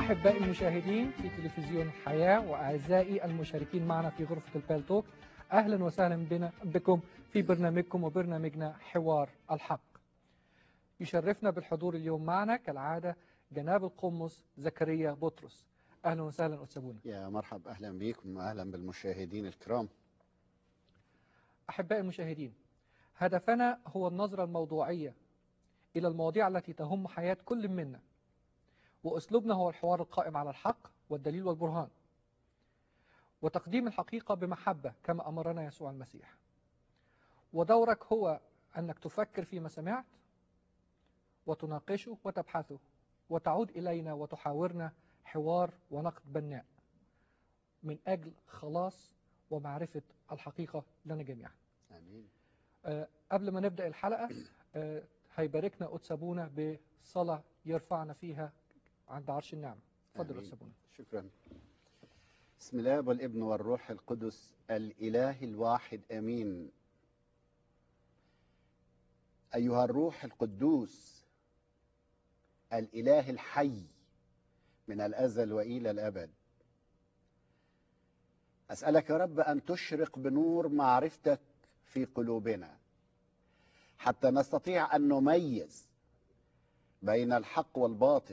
أحبائي المشاهدين في تلفزيون الحياة وأعزائي المشاركين معنا في غرفة البالتوك أهلا وسهلا بنا بكم في برنامجكم وبرنامجنا حوار الحق يشرفنا بالحضور اليوم معنا كالعادة جناب القمص زكريا بطرس أهلا وسهلا أستاذ يا مرحب أهلا بكم وأهلا بالمشاهدين الكرام أحبائي المشاهدين هدفنا هو النظرة الموضوعية إلى المواضيع التي تهم حياة كل منا وأسلوبنا هو الحوار القائم على الحق والدليل والبرهان وتقديم الحقيقة بمحبة كما أمرنا يسوع المسيح ودورك هو أنك تفكر فيما سمعت وتناقشه وتبحثه وتعود إلينا وتحاورنا حوار ونقد بناء من أجل خلاص ومعرفة الحقيقة لنا جميعا آمين أه قبل ما نبدأ الحلقة أه هيباركنا قدس أبونا بصلاة يرفعنا فيها عند عرش النعمة اتفضل آمين. قدس أبونا شكرا بسم الله والابن والروح القدس الإله الواحد أمين أيها الروح القدوس الإله الحي من الأزل وإلى الأبد أسألك يا رب أن تشرق بنور معرفتك في قلوبنا حتى نستطيع أن نميز بين الحق والباطل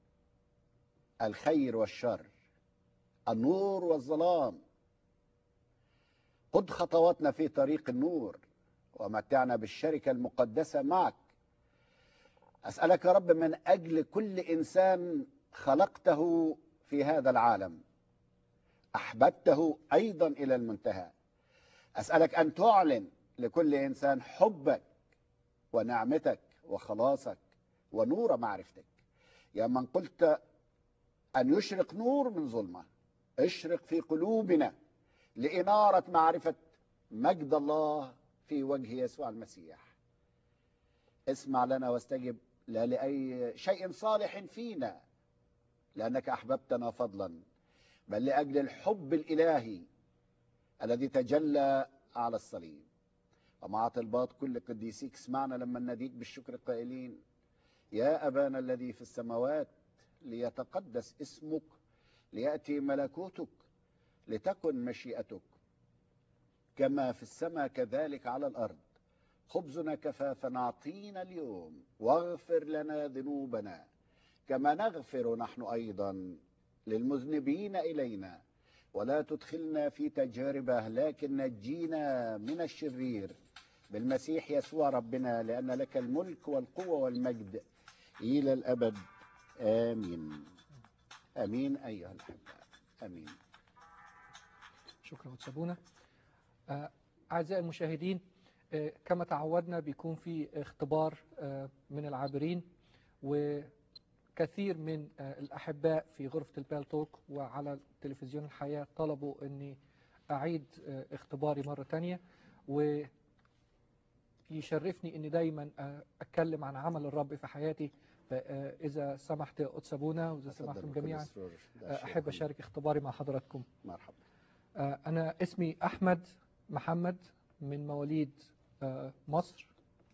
الخير والشر النور والظلام قد خطواتنا في طريق النور ومتعنا بالشركة المقدسة معك أسألك يا رب من أجل كل إنسان خلقته في هذا العالم أحببته أيضا إلى المنتهى أسألك أن تعلن لكل إنسان حبك ونعمتك وخلاصك ونور معرفتك يا من قلت أن يشرق نور من ظلمة اشرق في قلوبنا لإنارة معرفة مجد الله في وجه يسوع المسيح اسمع لنا واستجب لا لأي شيء صالح فينا لأنك أحببتنا فضلا بل لأجل الحب الإلهي الذي تجلى على الصليب ومع طلبات كل قديسيك اسمعنا لما نديك بالشكر قائلين يا أبانا الذي في السماوات ليتقدس اسمك ليأتي ملكوتك لتكن مشيئتك كما في السماء كذلك على الأرض خبزنا كفافا أعطينا اليوم واغفر لنا ذنوبنا كما نغفر نحن أيضا للمذنبين إلينا ولا تدخلنا في تجاربه لكن نجينا من الشرير بالمسيح يسوع ربنا لأن لك الملك والقوة والمجد إلى الأبد آمين آمين أيها الأحباء آمين شكرا قدس أبونا آه، أعزائي المشاهدين آه، كما تعودنا بيكون في اختبار آه، من العابرين وكثير من آه، الأحباء في غرفة البالتوك وعلى تلفزيون الحياة طلبوا أني أعيد آه، اختباري مرة تانية ويشرفني أني دايما آه، أتكلم عن عمل الرب في حياتي فإذا سمحت يا قدس أبونا وإذا تفضل سمحتم بكل جميعا سرور. ده آه، شيء أحب كله. أشارك اختباري مع حضراتكم مرحبا آه، أنا اسمي أحمد محمد من مواليد آه، مصر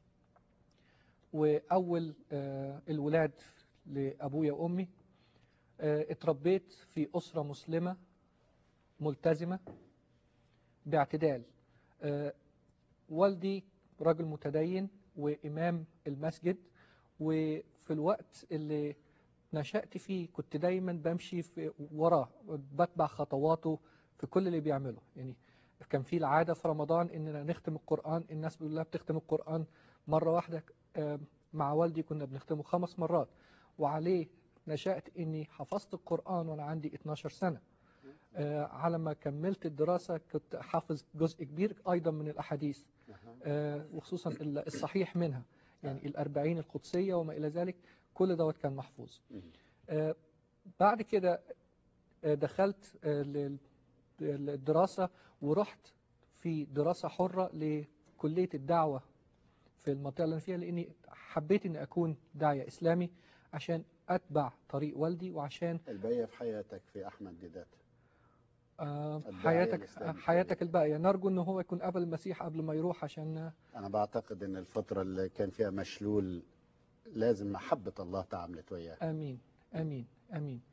وأول آه، الولاد لأبويا وأمي آه، اتربيت في أسرة مسلمة ملتزمة باعتدال آه، والدي رجل متدين وإمام المسجد وفي الوقت اللي نشأت فيه كنت دايما بمشي في وراه بتبع خطواته في كل اللي بيعمله يعني كان في العادة في رمضان إننا نختم القرآن الناس بيقول لها بتختم القرآن مرة واحدة آه، مع والدي كنا بنختمه خمس مرات وعليه نشأت إني حفظت القرآن وأنا عندي 12 سنة آه، على ما كملت الدراسة كنت حافظ جزء كبير أيضا من الأحاديث أها. آه، وخصوصا ال- الصحيح منها يعني الأربعين القدسية وما إلى ذلك كل دوت كان محفوظ مم. آه، بعد كده آه، دخلت آه، لل- للدراسة ورحت في دراسة حرة لكلية الدعوة في المنطقة اللي أنا فيها لأني حبيت إني أكون داعية إسلامي عشان أتبع طريق والدي وعشان الباقية في حياتك في أحمد ديدات آه، الداعية حياتك الإسلامي. حياتك الباقية نرجو إن هو يكون قبل المسيح قبل ما يروح عشان أنا بعتقد أن الفترة اللي كان فيها مشلول لازم محبة الله تعاملت وياه آمين آمين آمين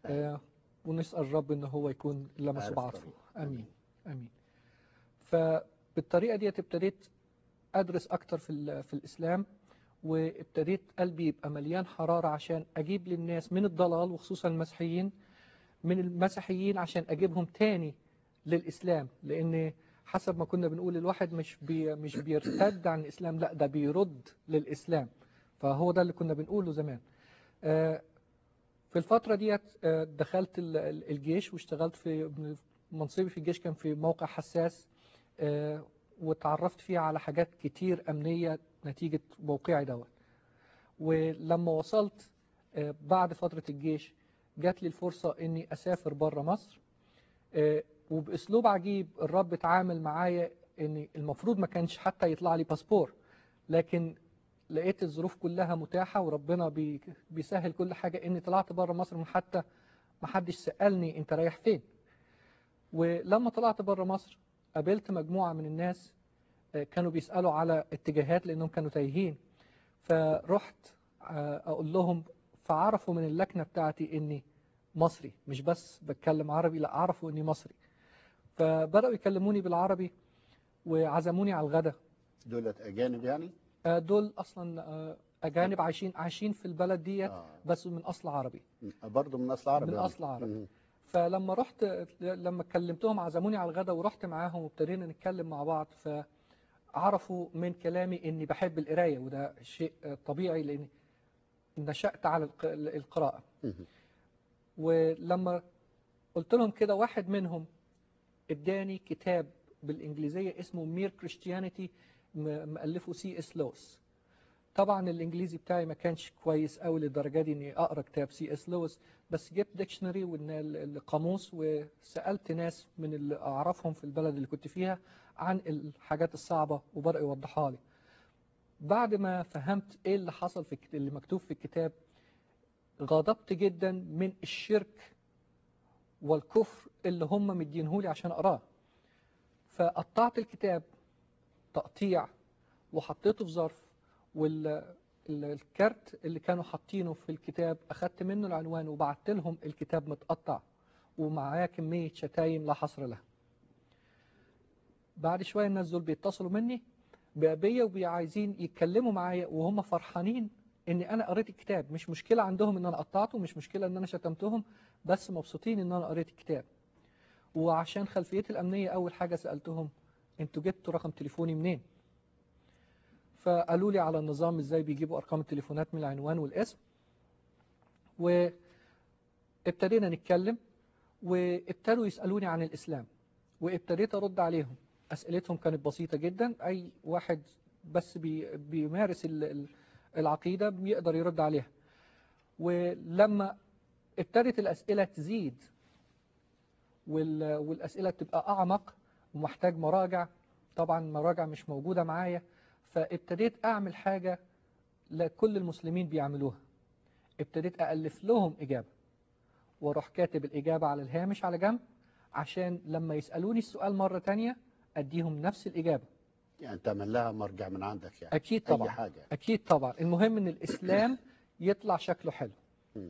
آه، ونسال الرب ان هو يكون لمسه عارف بعطفه طريق. امين امين فبالطريقه دي ابتديت ادرس اكتر في ال- في الاسلام وابتديت قلبي يبقى مليان حراره عشان اجيب للناس من الضلال وخصوصا المسيحيين من المسيحيين عشان اجيبهم تاني للاسلام لان حسب ما كنا بنقول الواحد مش بي مش بيرتد عن الاسلام لا ده بيرد للاسلام فهو ده اللي كنا بنقوله زمان آه، في الفترة ديت آه، دخلت ال- ال- الجيش واشتغلت في منصبي في الجيش كان في موقع حساس آه، واتعرفت فيه على حاجات كتير أمنية نتيجة موقعي دوت ولما وصلت آه، بعد فترة الجيش جات لي الفرصة إني أسافر بره مصر آه، وبأسلوب عجيب الرب اتعامل معايا إن المفروض ما كانش حتى يطلع لي باسبور لكن لقيت الظروف كلها متاحة وربنا بي- بيسهل كل حاجة إني طلعت بره مصر من حتى ما حدش سألني أنت رايح فين ولما طلعت بره مصر قابلت مجموعة من الناس آه، كانوا بيسألوا على اتجاهات لأنهم كانوا تايهين فرحت آه، أقول لهم فعرفوا من اللكنة بتاعتي إني مصري مش بس بتكلم عربي لا عرفوا إني مصري فبدأوا يكلموني بالعربي وعزموني على الغداء دولت اجانب يعني آه، دول اصلا آه، اجانب عايشين عايشين في البلد ديت آه. بس من اصل عربي برضه من اصل عربي من يعني. أصل عربي. مم. فلما رحت لما كلمتهم عزموني على الغداء ورحت معاهم وابتدينا نتكلم مع بعض فعرفوا من كلامي اني بحب القرايه وده شيء آه، طبيعي لاني نشأت على الق- القراءه مم. ولما قلت لهم كده واحد منهم اداني كتاب بالانجليزيه اسمه مير كريستيانيتي مؤلفه سي اس لويس طبعا الانجليزي بتاعي ما كانش كويس قوي للدرجه دي اني اقرا كتاب سي اس لويس بس جبت ديكشنري والقاموس وسالت ناس من اللي اعرفهم في البلد اللي كنت فيها عن الحاجات الصعبه وبداوا يوضحها لي بعد ما فهمت ايه اللي حصل في الكت- اللي مكتوب في الكتاب غضبت جدا من الشرك والكفر اللي هم مدينهولي عشان اقراه فقطعت الكتاب تقطيع وحطيته في ظرف والكارت اللي كانوا حاطينه في الكتاب اخدت منه العنوان وبعت لهم الكتاب متقطع ومعاه كمية شتايم لا حصر لها بعد شوية الناس دول بيتصلوا مني بأبية وبيعايزين يتكلموا معايا وهم فرحانين ان انا قريت الكتاب مش مشكلة عندهم ان انا قطعته مش مشكلة ان انا شتمتهم بس مبسوطين ان انا قريت الكتاب وعشان خلفيتي الامنية اول حاجة سألتهم انتوا جبتوا رقم تليفوني منين فقالوا لي على النظام ازاي بيجيبوا ارقام التليفونات من العنوان والاسم وابتدينا نتكلم وابتدوا يسألوني عن الإسلام وابتديت أرد عليهم أسئلتهم كانت بسيطة جدا أي واحد بس بي بيمارس ال- ال- العقيدة بيقدر يرد عليها ولما ابتدت الأسئلة تزيد وال- والأسئلة تبقى أعمق ومحتاج مراجع طبعا مراجع مش موجودة معايا فابتديت أعمل حاجة لكل المسلمين بيعملوها ابتديت أألف لهم إجابة واروح كاتب الإجابة على الهامش على جنب عشان لما يسألوني السؤال مرة تانية أديهم نفس الإجابة يعني تعمل لها مرجع من عندك يعني أكيد اي طبعا حاجه أكيد طبعا المهم إن الإسلام يطلع شكله حلو مم.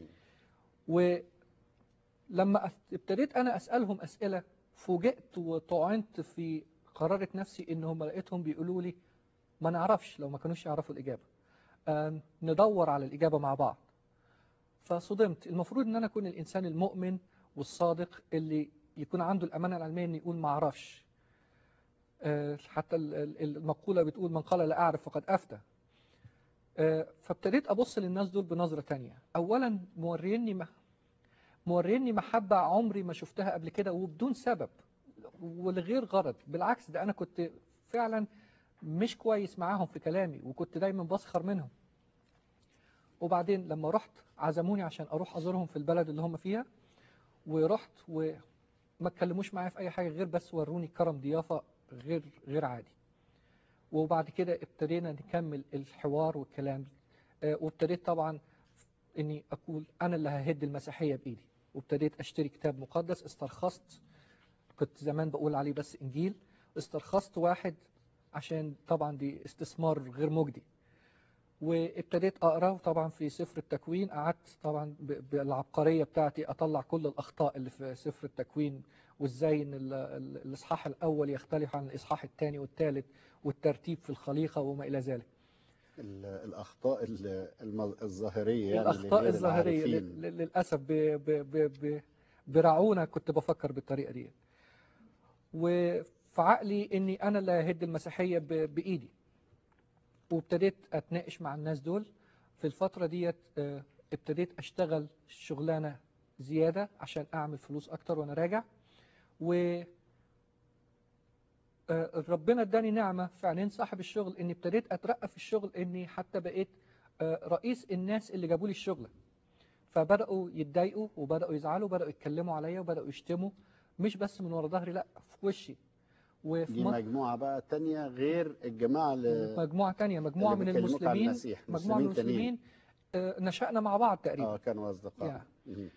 ولما أف- ابتديت أنا أسألهم أسئلة فوجئت وطعنت في قرارة نفسي إنهم لقيتهم بيقولوا لي ما نعرفش لو ما كانوش يعرفوا الإجابة آم، ندور على الإجابة مع بعض فصدمت المفروض إن أنا أكون الإنسان المؤمن والصادق اللي يكون عنده الأمانة العلمية إن يقول ما أعرفش آه، حتى ال- ال- المقولة بتقول من قال لا أعرف فقد أفتى آه، فابتديت أبص للناس دول بنظرة تانية أولا موريني ما موريني محبة عمري ما شفتها قبل كده وبدون سبب ولغير غرض بالعكس ده أنا كنت فعلا مش كويس معاهم في كلامي وكنت دايما بسخر منهم وبعدين لما رحت عزموني عشان أروح أزورهم في البلد اللي هم فيها ورحت وما اتكلموش معايا في أي حاجة غير بس وروني كرم ضيافة غير غير عادي وبعد كده ابتدينا نكمل الحوار والكلام آه، وابتديت طبعا اني اقول انا اللي ههد المسيحيه بايدي وابتديت اشتري كتاب مقدس استرخصت كنت زمان بقول عليه بس انجيل استرخصت واحد عشان طبعا دي استثمار غير مجدي وابتديت اقرا طبعا في سفر التكوين قعدت طبعا ب- بالعبقريه بتاعتي اطلع كل الاخطاء اللي في سفر التكوين وازاي ان ال- ال- الاصحاح الاول يختلف عن الاصحاح الثاني والثالث والترتيب في الخليقه وما الى ذلك ال- الأخطاء ال- الم- الظاهرية يعني الاخطاء لغير الظاهريه العارفين. ل- ل- للاسف ب- ب- ب- ب- برعونه كنت بفكر بالطريقه دي وفي عقلي اني انا اللي ههد المسيحيه ب- بايدي وابتديت اتناقش مع الناس دول في الفتره ديت آه، ابتديت اشتغل شغلانه زياده عشان اعمل فلوس اكتر وانا راجع و آه، ربنا اداني نعمه في عينين صاحب الشغل اني ابتديت اترقى في الشغل اني حتى بقيت آه، رئيس الناس اللي جابوا لي الشغل فبداوا يتضايقوا وبداوا يزعلوا بداوا يتكلموا عليا وبداوا يشتموا مش بس من ورا ظهري لا في وشي وفي دي مط- مجموعة بقى تانية غير الجماعة اللي مجموعه تانية مجموعه اللي من بيكلموك عن المسلمين المسيح مجموعه من مسلمين تانيين المسلمين آه، نشأنا مع بعض تقريبا اه كانوا أصدقاء يعني. مم.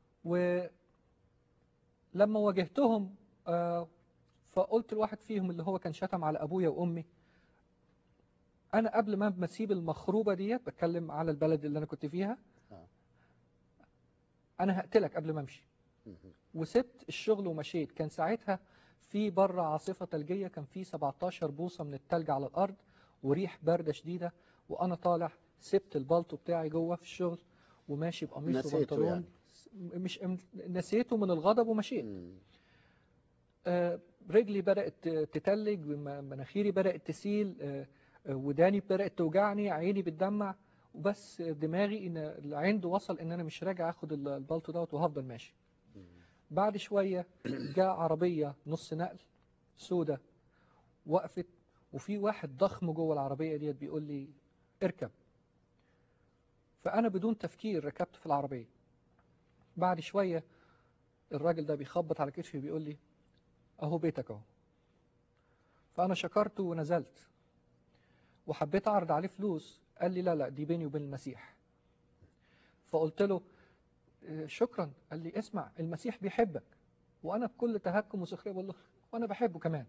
ولما واجهتهم آه، فقلت لواحد فيهم اللي هو كان شتم على ابويا وامي انا قبل ما اسيب المخروبه ديت بتكلم على البلد اللي انا كنت فيها آه. انا هقتلك قبل ما امشي مم. وسبت الشغل ومشيت كان ساعتها في بره عاصفه ثلجيه كان في 17 بوصه من الثلج على الارض وريح بارده شديده وانا طالع سبت البلطو بتاعي جوه في الشغل وماشي بقميص نسيته وبنطلون يعني. مش نسيته من الغضب ومشيت مم. آه، رجلي بدأت تتلج وم- مناخيري بدأت تسيل آه، آه، وداني بدأت توجعني عيني بتدمع وبس دماغي ان العند وصل ان انا مش راجع اخد ال- البلطو دوت وهفضل ماشي مم. بعد شوية جاء عربية نص نقل سودة وقفت وفي واحد ضخم جوه العربية ديت بيقول لي اركب فأنا بدون تفكير ركبت في العربية بعد شوية الراجل ده بيخبط على كتفي بيقول لي أهو بيتك أهو فأنا شكرته ونزلت وحبيت أعرض عليه فلوس قال لي لا لا دي بيني وبين المسيح فقلت له "آه، شكرا قال لي اسمع المسيح بيحبك وأنا بكل تهكم وسخرية بقول له وأنا بحبه كمان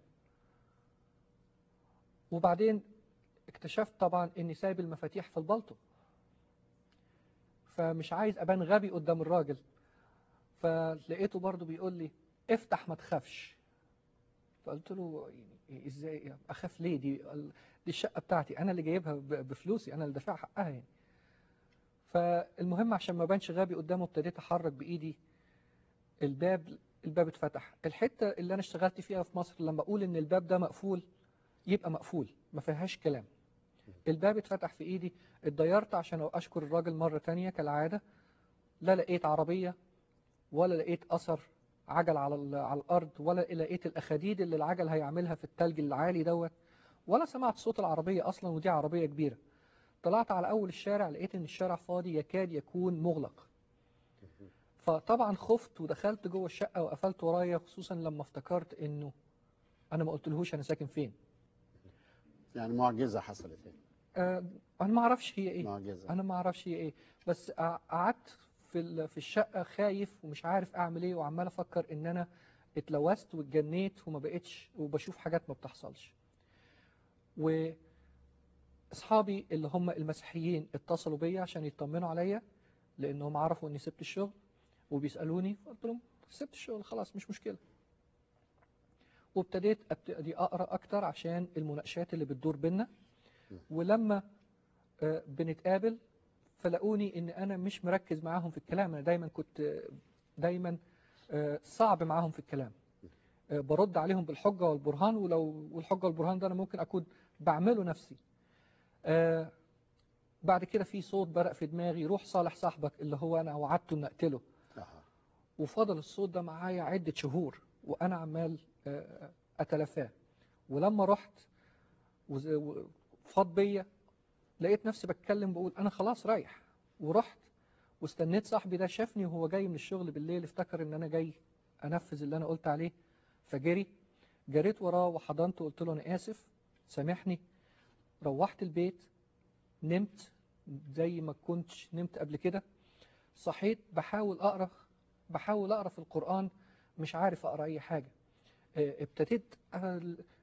وبعدين اكتشفت طبعا اني سايب المفاتيح في البلطو فمش عايز ابان غبي قدام الراجل فلقيته برضو بيقول لي افتح ما تخافش فقلت له يعني ازاي اخاف ليه دي دي الشقه بتاعتي انا اللي جايبها ب- بفلوسي انا اللي دافع حقها يعني فالمهم عشان ما بانش غبي قدامه ابتديت احرك بايدي الباب الباب اتفتح الحته اللي انا اشتغلت فيها في مصر لما اقول ان الباب ده مقفول يبقى مقفول ما فيهاش كلام الباب اتفتح في ايدي اتضيرت عشان اشكر الراجل مرة تانية كالعادة لا لقيت عربية ولا لقيت اثر عجل على ال- على الارض ولا لقيت الاخاديد اللي العجل هيعملها في التلج العالي دوت ولا سمعت صوت العربية اصلا ودي عربية كبيرة طلعت على اول الشارع لقيت ان الشارع فاضي يكاد يكون مغلق فطبعا خفت ودخلت جوه الشقة وقفلت ورايا خصوصا لما افتكرت انه انا ما قلتلهوش انا ساكن فين يعني معجزة حصلت هنا آه، انا ما اعرفش هي ايه معجزة انا ما اعرفش هي ايه بس قع- قعدت في ال- في الشقه خايف ومش عارف اعمل ايه وعمال افكر ان انا اتلوثت واتجنيت وما بقتش وبشوف حاجات ما بتحصلش واصحابي اللي هم المسيحيين اتصلوا بيا عشان يطمنوا عليا لانهم عرفوا اني سبت الشغل وبيسالوني فقلت لهم سبت الشغل خلاص مش مشكله وابتديت ابتدي اقرا اكتر عشان المناقشات اللي بتدور بينا ولما آه، بنتقابل فلاقوني ان انا مش مركز معاهم في الكلام انا دايما كنت آه، دايما آه، صعب معاهم في الكلام آه، برد عليهم بالحجه والبرهان ولو والحجه والبرهان ده انا ممكن اكون بعمله نفسي آه، بعد كده في صوت برق في دماغي روح صالح صاحبك اللي هو انا وعدته ان اقتله أها. وفضل الصوت ده معايا عدة شهور وأنا عمال آه، أتلافاه ولما رحت وز- و- فاض بيا لقيت نفسي بتكلم بقول أنا خلاص رايح ورحت واستنيت صاحبي ده شافني وهو جاي من الشغل بالليل افتكر إن أنا جاي أنفذ اللي أنا قلت عليه فجري جريت وراه وحضنته وقلت له أنا آسف سامحني روحت البيت نمت زي ما كنتش نمت قبل كده صحيت بحاول أقرأ بحاول أقرأ في القرآن مش عارف أقرأ أي حاجة آه، ابتديت أ-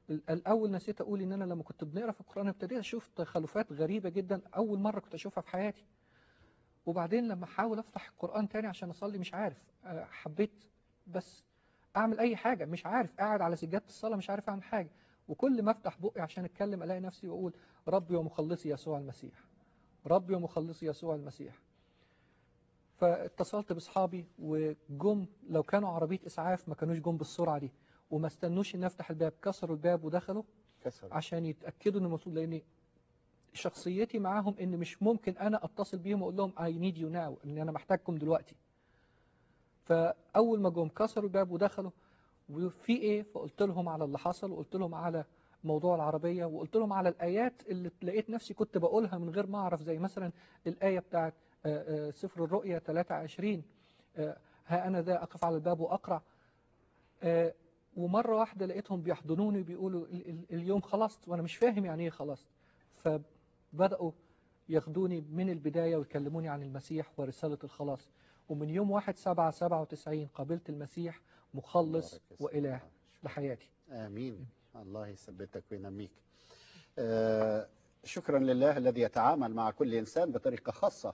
ال- الاول نسيت اقول ان انا لما كنت بنقرا في القران ابتديت اشوف تخلفات غريبه جدا اول مره كنت اشوفها في حياتي وبعدين لما احاول افتح القران تاني عشان اصلي مش عارف آه، حبيت بس اعمل اي حاجه مش عارف قاعد على سجاده الصلاه مش عارف اعمل حاجه وكل ما افتح بقي عشان اتكلم الاقي نفسي واقول ربي ومخلصي يسوع المسيح ربي ومخلصي يسوع المسيح فاتصلت باصحابي وجم لو كانوا عربيه اسعاف ما كانوش جم بالسرعه دي وما استنوش ان افتح الباب كسروا الباب ودخلوا كسر عشان يتاكدوا ان الموصول لان شخصيتي معاهم ان مش ممكن انا اتصل بيهم واقول لهم I need you now ان انا محتاجكم دلوقتي فاول ما جم كسروا الباب ودخلوا وفي ايه فقلت لهم على اللي حصل وقلت لهم على موضوع العربيه وقلت لهم على الايات اللي لقيت نفسي كنت بقولها من غير ما اعرف زي مثلا الايه بتاعت آه، آه، سفر الرؤيا 23 آه، ها انا ذا اقف على الباب واقرع آه، ومره واحده لقيتهم بيحضنوني بيقولوا ال- ال- اليوم خلصت وانا مش فاهم يعني ايه خلصت فبداوا ياخدوني من البدايه ويكلموني عن المسيح ورساله الخلاص ومن يوم 1 7 97 قابلت المسيح مخلص بارك اسمك. واله لحياتي آمين الله يثبتك وينميك آه، شكرا لله الذي يتعامل مع كل إنسان بطريقة خاصة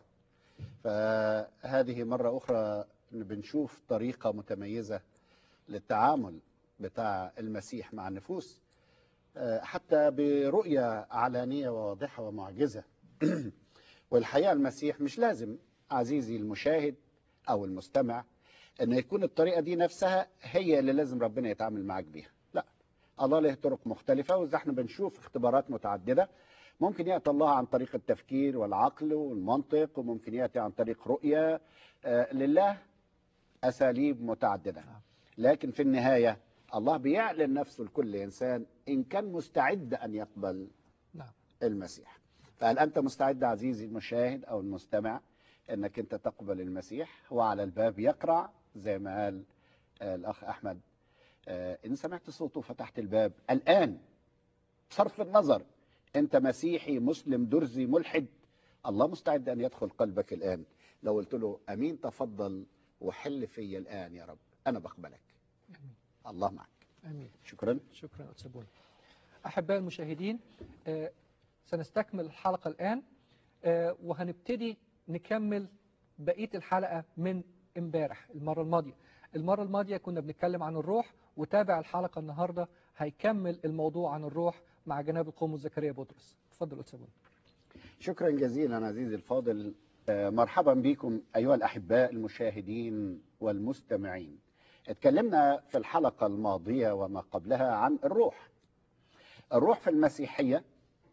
فهذه مرة أخرى بنشوف طريقة متميزة للتعامل بتاع المسيح مع النفوس آه، حتى برؤية علانية وواضحة ومعجزة والحقيقة المسيح مش لازم عزيزي المشاهد أو المستمع أن يكون الطريقة دي نفسها هي اللي لازم ربنا يتعامل معك بيها لا الله له طرق مختلفة وإذا احنا بنشوف اختبارات متعددة ممكن يأتي الله عن طريق التفكير والعقل والمنطق وممكن يأتي عن طريق رؤية آه، لله أساليب متعددة لكن في النهاية الله بيعلن نفسه لكل إنسان إن كان مستعد أن يقبل نعم المسيح فهل أنت مستعد عزيزي المشاهد أو المستمع أنك أنت تقبل المسيح هو على الباب يقرع زي ما قال آه، الأخ أحمد آه، إن سمعت صوته فتحت الباب الآن بصرف النظر أنت مسيحي مسلم درزي ملحد الله مستعد أن يدخل قلبك الآن لو قلت له أمين تفضل وحل في الآن يا رب أنا بقبلك امين الله معك امين شكرا شكرا أتسبون أحباء المشاهدين آه، سنستكمل الحلقة الآن آه، وهنبتدي نكمل بقية الحلقة من امبارح المرة الماضية المرة الماضية كنا بنتكلم عن الروح وتابع الحلقة النهاردة هيكمل الموضوع عن الروح مع جناب القوم زكريا بطرس تفضل أتسبون شكرا جزيلا عزيزي الفاضل آه، مرحبا بكم أيها الأحباء المشاهدين والمستمعين اتكلمنا في الحلقة الماضية وما قبلها عن الروح الروح في المسيحية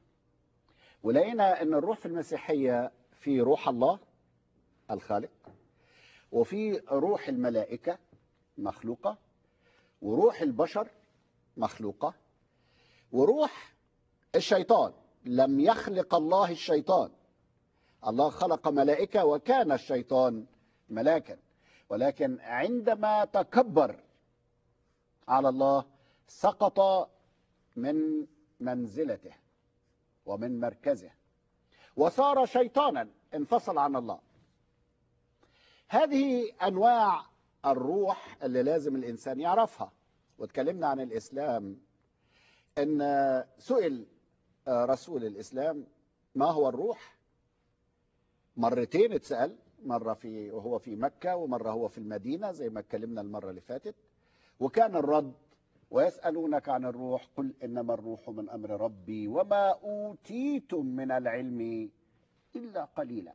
ولقينا أن الروح في المسيحية في روح الله الخالق وفي روح الملائكة مخلوقة وروح البشر مخلوقة وروح الشيطان لم يخلق الله الشيطان الله خلق ملائكة وكان الشيطان ملاكا ولكن عندما تكبر على الله سقط من منزلته ومن مركزه وصار شيطانا انفصل عن الله هذه انواع الروح اللي لازم الانسان يعرفها واتكلمنا عن الاسلام ان سئل رسول الاسلام ما هو الروح مرتين اتسال مره في وهو في مكه ومره هو في المدينه زي ما اتكلمنا المره اللي فاتت وكان الرد ويسالونك عن الروح قل انما الروح من امر ربي وما اوتيتم من العلم الا قليلا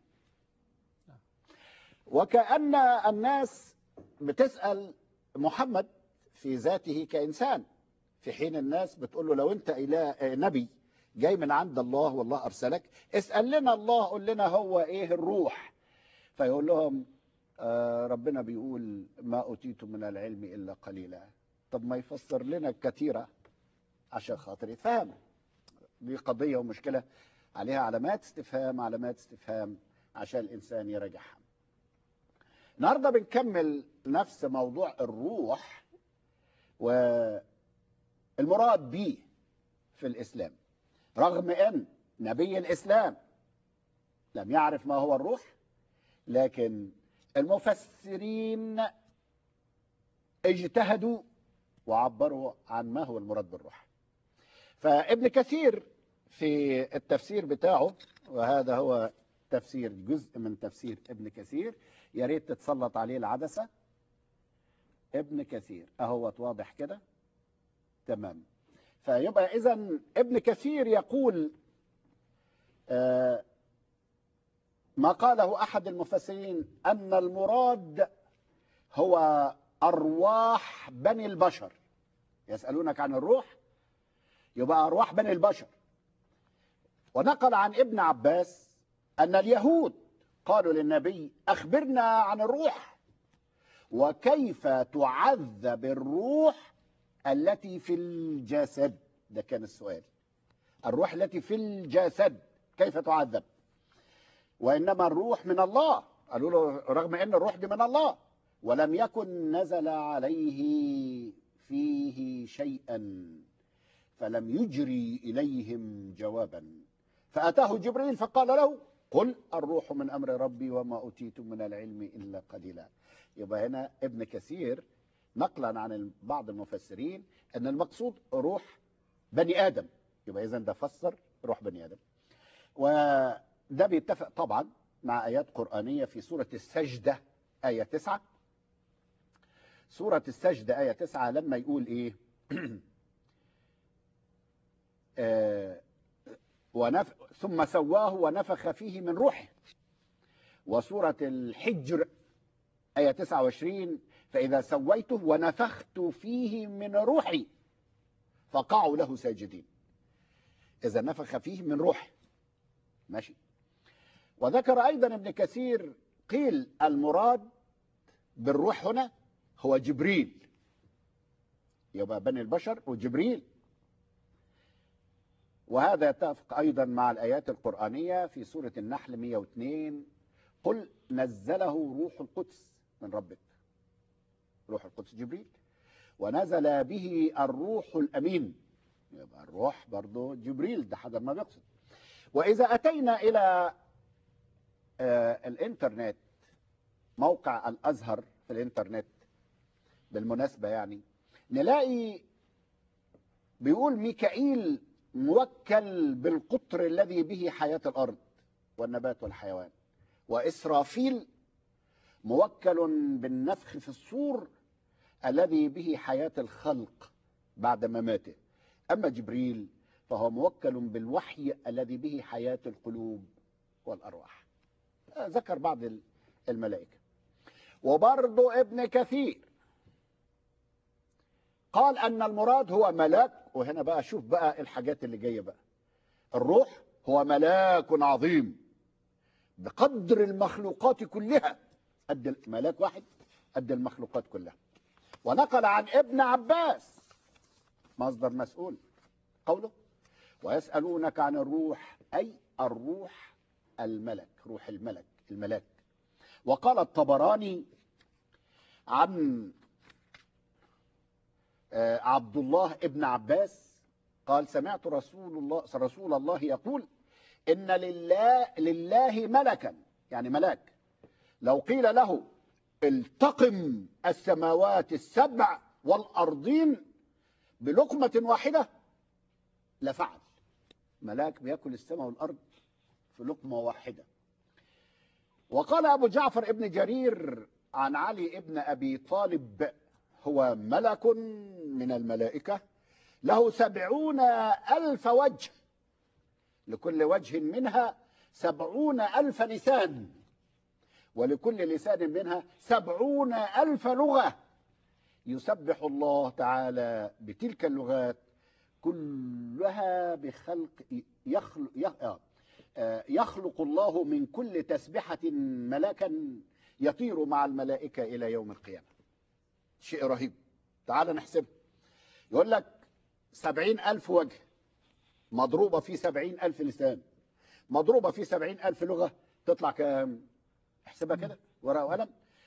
وكأن الناس بتسأل محمد في ذاته كإنسان في حين الناس بتقول له لو أنت إله نبي جاي من عند الله والله أرسلك اسأل لنا الله قول لنا هو إيه الروح فيقول لهم آه ربنا بيقول ما أوتيتم من العلم إلا قليلا طب ما يفسر لنا كثيرة عشان خاطر يتفهم دي قضية ومشكلة عليها علامات استفهام علامات استفهام عشان الإنسان يراجعها النهارده بنكمل نفس موضوع الروح والمراد به في الاسلام رغم ان نبي الاسلام لم يعرف ما هو الروح لكن المفسرين اجتهدوا وعبروا عن ما هو المراد بالروح فابن كثير في التفسير بتاعه وهذا هو تفسير جزء من تفسير ابن كثير يا ريت تتسلط عليه العدسة ابن كثير اهو واضح كده تمام فيبقى اذا ابن كثير يقول آه ما قاله احد المفسرين ان المراد هو ارواح بني البشر يسالونك عن الروح يبقى ارواح بني البشر ونقل عن ابن عباس ان اليهود قالوا للنبي اخبرنا عن الروح وكيف تعذب الروح التي في الجسد ده كان السؤال الروح التي في الجسد كيف تعذب وانما الروح من الله قالوا له رغم ان الروح دي من الله ولم يكن نزل عليه فيه شيئا فلم يجري اليهم جوابا فاتاه جبريل فقال له قل الروح من امر ربي وما اوتيتم من العلم الا قليلا يبقى هنا ابن كثير نقلا عن بعض المفسرين ان المقصود روح بني ادم يبقى اذا ده فسر روح بني ادم وده بيتفق طبعا مع ايات قرانيه في سوره السجده ايه 9 سوره السجده ايه 9 لما يقول ايه آه ونف... ثم سواه ونفخ فيه من روحه وسوره الحجر ايه 29 فإذا سويته ونفخت فيه من روحي فقعوا له ساجدين إذا نفخ فيه من روح ماشي وذكر أيضا ابن كثير قيل المراد بالروح هنا هو جبريل يبقى بني البشر وجبريل وهذا يتفق أيضا مع الآيات القرآنية في سورة النحل 102 قل نزله روح القدس من ربك روح القدس جبريل ونزل به الروح الأمين يبقى الروح برضه جبريل ده حسب ما بيقصد وإذا أتينا إلى آه الإنترنت موقع الأزهر في الإنترنت بالمناسبة يعني نلاقي بيقول ميكائيل موكل بالقطر الذي به حياة الأرض والنبات والحيوان وإسرافيل موكل بالنفخ في الصور الذي به حياة الخلق بعد مماته أما جبريل فهو موكل بالوحي الذي به حياة القلوب والأرواح ذكر بعض الملائكة وبرضه ابن كثير قال أن المراد هو ملاك وهنا بقى شوف بقى الحاجات اللي جاية بقى الروح هو ملاك عظيم بقدر المخلوقات كلها قد ملاك واحد قد المخلوقات كلها ونقل عن ابن عباس مصدر مسؤول قوله ويسألونك عن الروح أي الروح الملك روح الملك الملاك وقال الطبراني عن عبد الله ابن عباس قال سمعت رسول الله رسول الله يقول إن لله لله ملكا يعني ملاك لو قيل له التقم السماوات السبع والأرضين بلقمة واحدة لفعل ملاك بياكل السماء والأرض في لقمة واحدة وقال أبو جعفر ابن جرير عن علي ابن أبي طالب هو ملك من الملائكة له سبعون ألف وجه لكل وجه منها سبعون ألف لسان ولكل لسان منها سبعون ألف لغة يسبح الله تعالى بتلك اللغات كلها بخلق يخلق, يخلق الله من كل تسبحة ملاكا يطير مع الملائكة إلى يوم القيامة شيء رهيب تعال نحسب يقول لك سبعين ألف وجه مضروبة في سبعين ألف لسان مضروبة في سبعين ألف لغة تطلع كام احسبها كده ورقة وقلم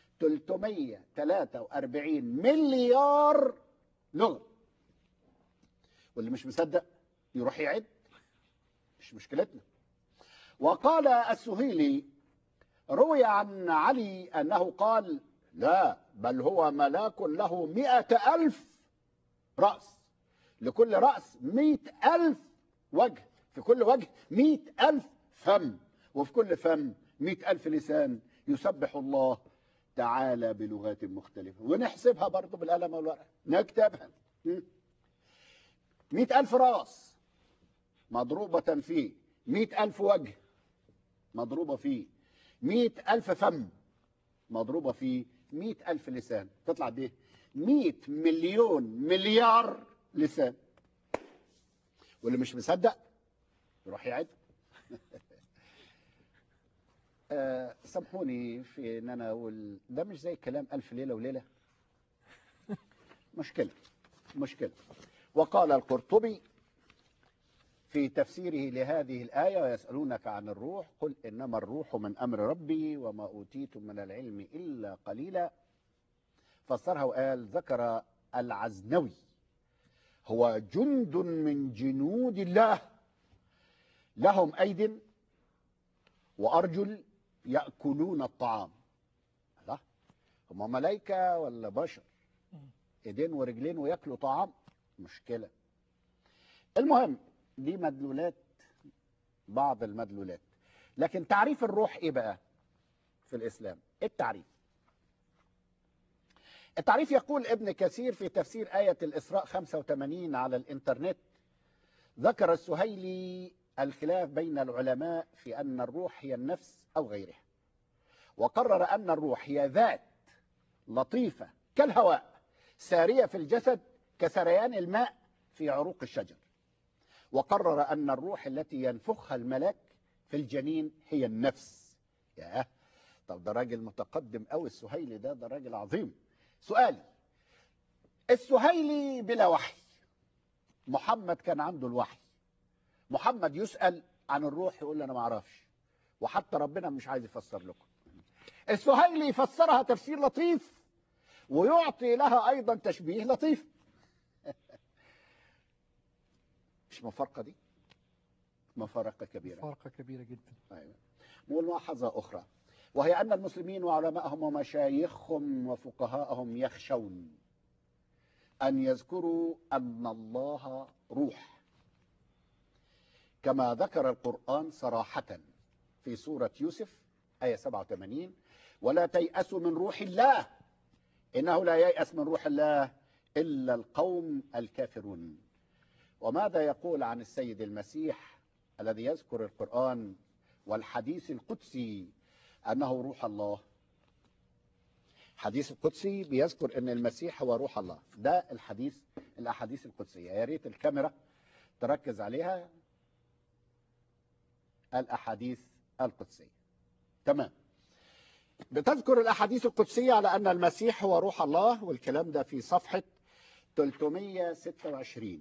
343 مليار لغة واللي مش مصدق يروح يعد مش مشكلتنا وقال السهيلي روي عن علي أنه قال لا بل هو ملاك له مئة ألف رأس لكل رأس مئة ألف وجه في كل وجه مئة ألف فم وفي كل فم مئة ألف لسان يسبح الله تعالى بلغات مختلفة ونحسبها برضو بالقلم والورقة نكتبها م? مئة ألف رأس مضروبة فيه مئة ألف وجه مضروبة فيه مئة ألف فم مضروبة فيه مئة ألف لسان تطلع دي مئة مليون مليار لسان واللي مش مصدق يروح يعد آه، سامحوني في ان انا اقول ده مش زي كلام الف ليله وليله مشكله مشكله وقال القرطبي في تفسيره لهذه الآية ويسألونك عن الروح قل إنما الروح من أمر ربي وما أوتيتم من العلم إلا قليلا فسرها وقال ذكر العزنوي هو جند من جنود الله لهم أيد وأرجل يأكلون الطعام الله هم ملائكة ولا بشر ايدين ورجلين وياكلوا طعام مشكلة المهم دي مدلولات بعض المدلولات لكن تعريف الروح ايه بقى في الاسلام إيه التعريف التعريف يقول ابن كثير في تفسير آية الإسراء 85 على الإنترنت ذكر السهيلي الخلاف بين العلماء في أن الروح هي النفس أو غيرها وقرر أن الروح هي ذات لطيفة كالهواء سارية في الجسد كسريان الماء في عروق الشجر وقرر أن الروح التي ينفخها الملاك في الجنين هي النفس ياه طب ده راجل متقدم قوي السهيلي ده ده راجل عظيم سؤالي السهيلي بلا وحي محمد كان عنده الوحي محمد يسأل عن الروح يقول انا ما اعرفش وحتى ربنا مش عايز يفسر لكم السهيلي يفسرها تفسير لطيف ويعطي لها ايضا تشبيه لطيف مش مفارقه دي مفارقه كبيره فرقة كبيرة جدا أيوة. ملاحظة أخرى وهي أن المسلمين وعلماءهم ومشايخهم وفقهاءهم يخشون أن يذكروا أن الله روح كما ذكر القرآن صراحة في سورة يوسف آية 87 ولا تيأسوا من روح الله إنه لا ييأس من روح الله إلا القوم الكافرون وماذا يقول عن السيد المسيح الذي يذكر القرآن والحديث القدسي أنه روح الله حديث القدسي بيذكر أن المسيح هو روح الله ده الحديث الأحاديث القدسية يا ريت الكاميرا تركز عليها الأحاديث القدسية تمام بتذكر الأحاديث القدسية على أن المسيح هو روح الله والكلام ده في صفحة 326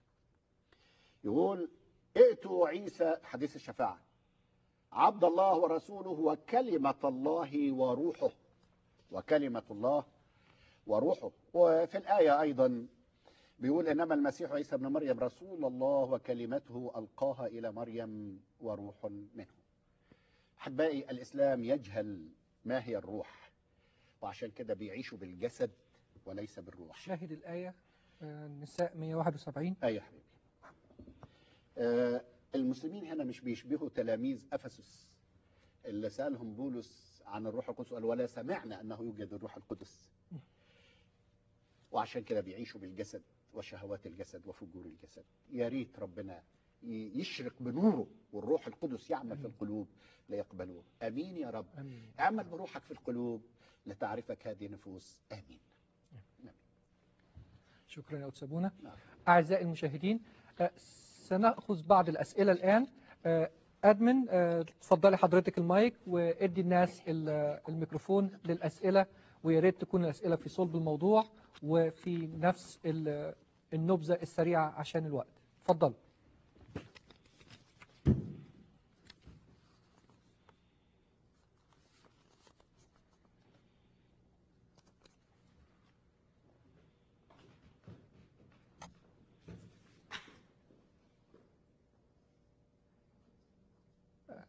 يقول ائتوا عيسى حديث الشفاعة عبد الله ورسوله وكلمة الله وروحه وكلمة الله وروحه وفي الآية أيضا بيقول إنما المسيح عيسى ابن مريم رسول الله وكلمته ألقاها إلى مريم وروح منه أحبائي الإسلام يجهل ما هي الروح وعشان كده بيعيشوا بالجسد وليس بالروح شاهد الآية آه، النساء 171 أي يا حبيبي آه، المسلمين هنا مش بيشبهوا تلاميذ أفسس اللي سألهم بولس عن الروح القدس قال ولا سمعنا أنه يوجد الروح القدس وعشان كده بيعيشوا بالجسد وشهوات الجسد وفجور الجسد يا ريت ربنا ي- يشرق بنوره والروح القدس يعمل في القلوب ليقبلوه امين يا رب آمين اعمل بروحك في القلوب لتعرفك هذه النفوس امين شكرا يا أستاذ بونا نعم. أعزائي المشاهدين آه، سنأخذ بعض الأسئلة الآن آه، أدمن آه، تفضلي حضرتك المايك وادي الناس ال- الميكروفون للأسئلة ويا ريت تكون الأسئلة في صلب الموضوع وفي نفس ال- النبذة السريعة عشان الوقت اتفضل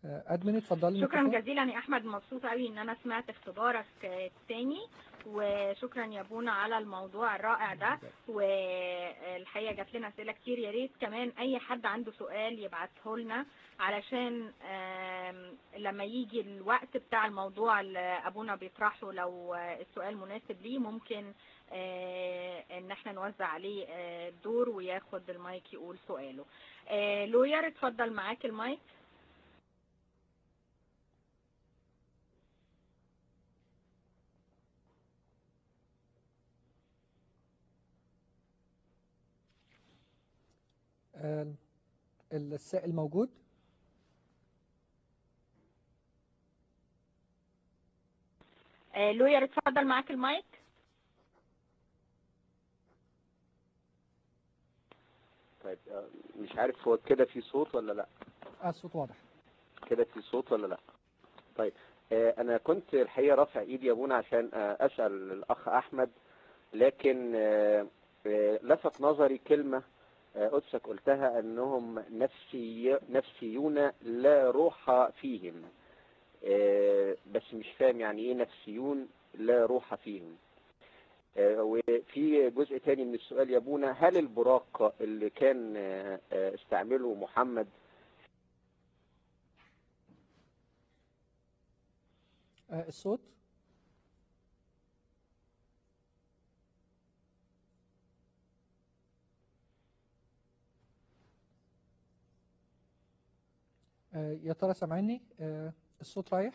آه، ادمن اتفضلي شكرا الميكروفون. جزيلا يا احمد مبسوطه قوي ان انا سمعت اختبارك آه، الثاني وشكرا يا بونا على الموضوع الرائع ده والحقيقه جات لنا اسئله كتير يا ريت كمان اي حد عنده سؤال يبعته لنا علشان آم، لما يجي الوقت بتاع الموضوع اللي ابونا بيطرحه لو آه، السؤال مناسب ليه ممكن آه، ان احنا نوزع عليه آه، الدور وياخد المايك يقول سؤاله آه، لوير اتفضل معاك المايك آه، السائل موجود آه، لوير اتفضل معاك المايك طيب آه، مش عارف هو كده في صوت ولا لا آه، الصوت واضح كده في صوت ولا لا طيب آه، انا كنت الحقيقه رافع ايدي يا ابونا عشان آه، اسال الاخ احمد لكن آه، آه، لفت نظري كلمه آه، قدسك قلتها انهم نفسي نفسيون لا روح فيهم آه، بس مش فاهم يعني ايه نفسيون لا روح فيهم آه، وفي جزء تاني من السؤال يا ابونا هل البراق اللي كان آه، آه، استعمله محمد آه، الصوت آه، يا ترى سامعني آه، الصوت رايح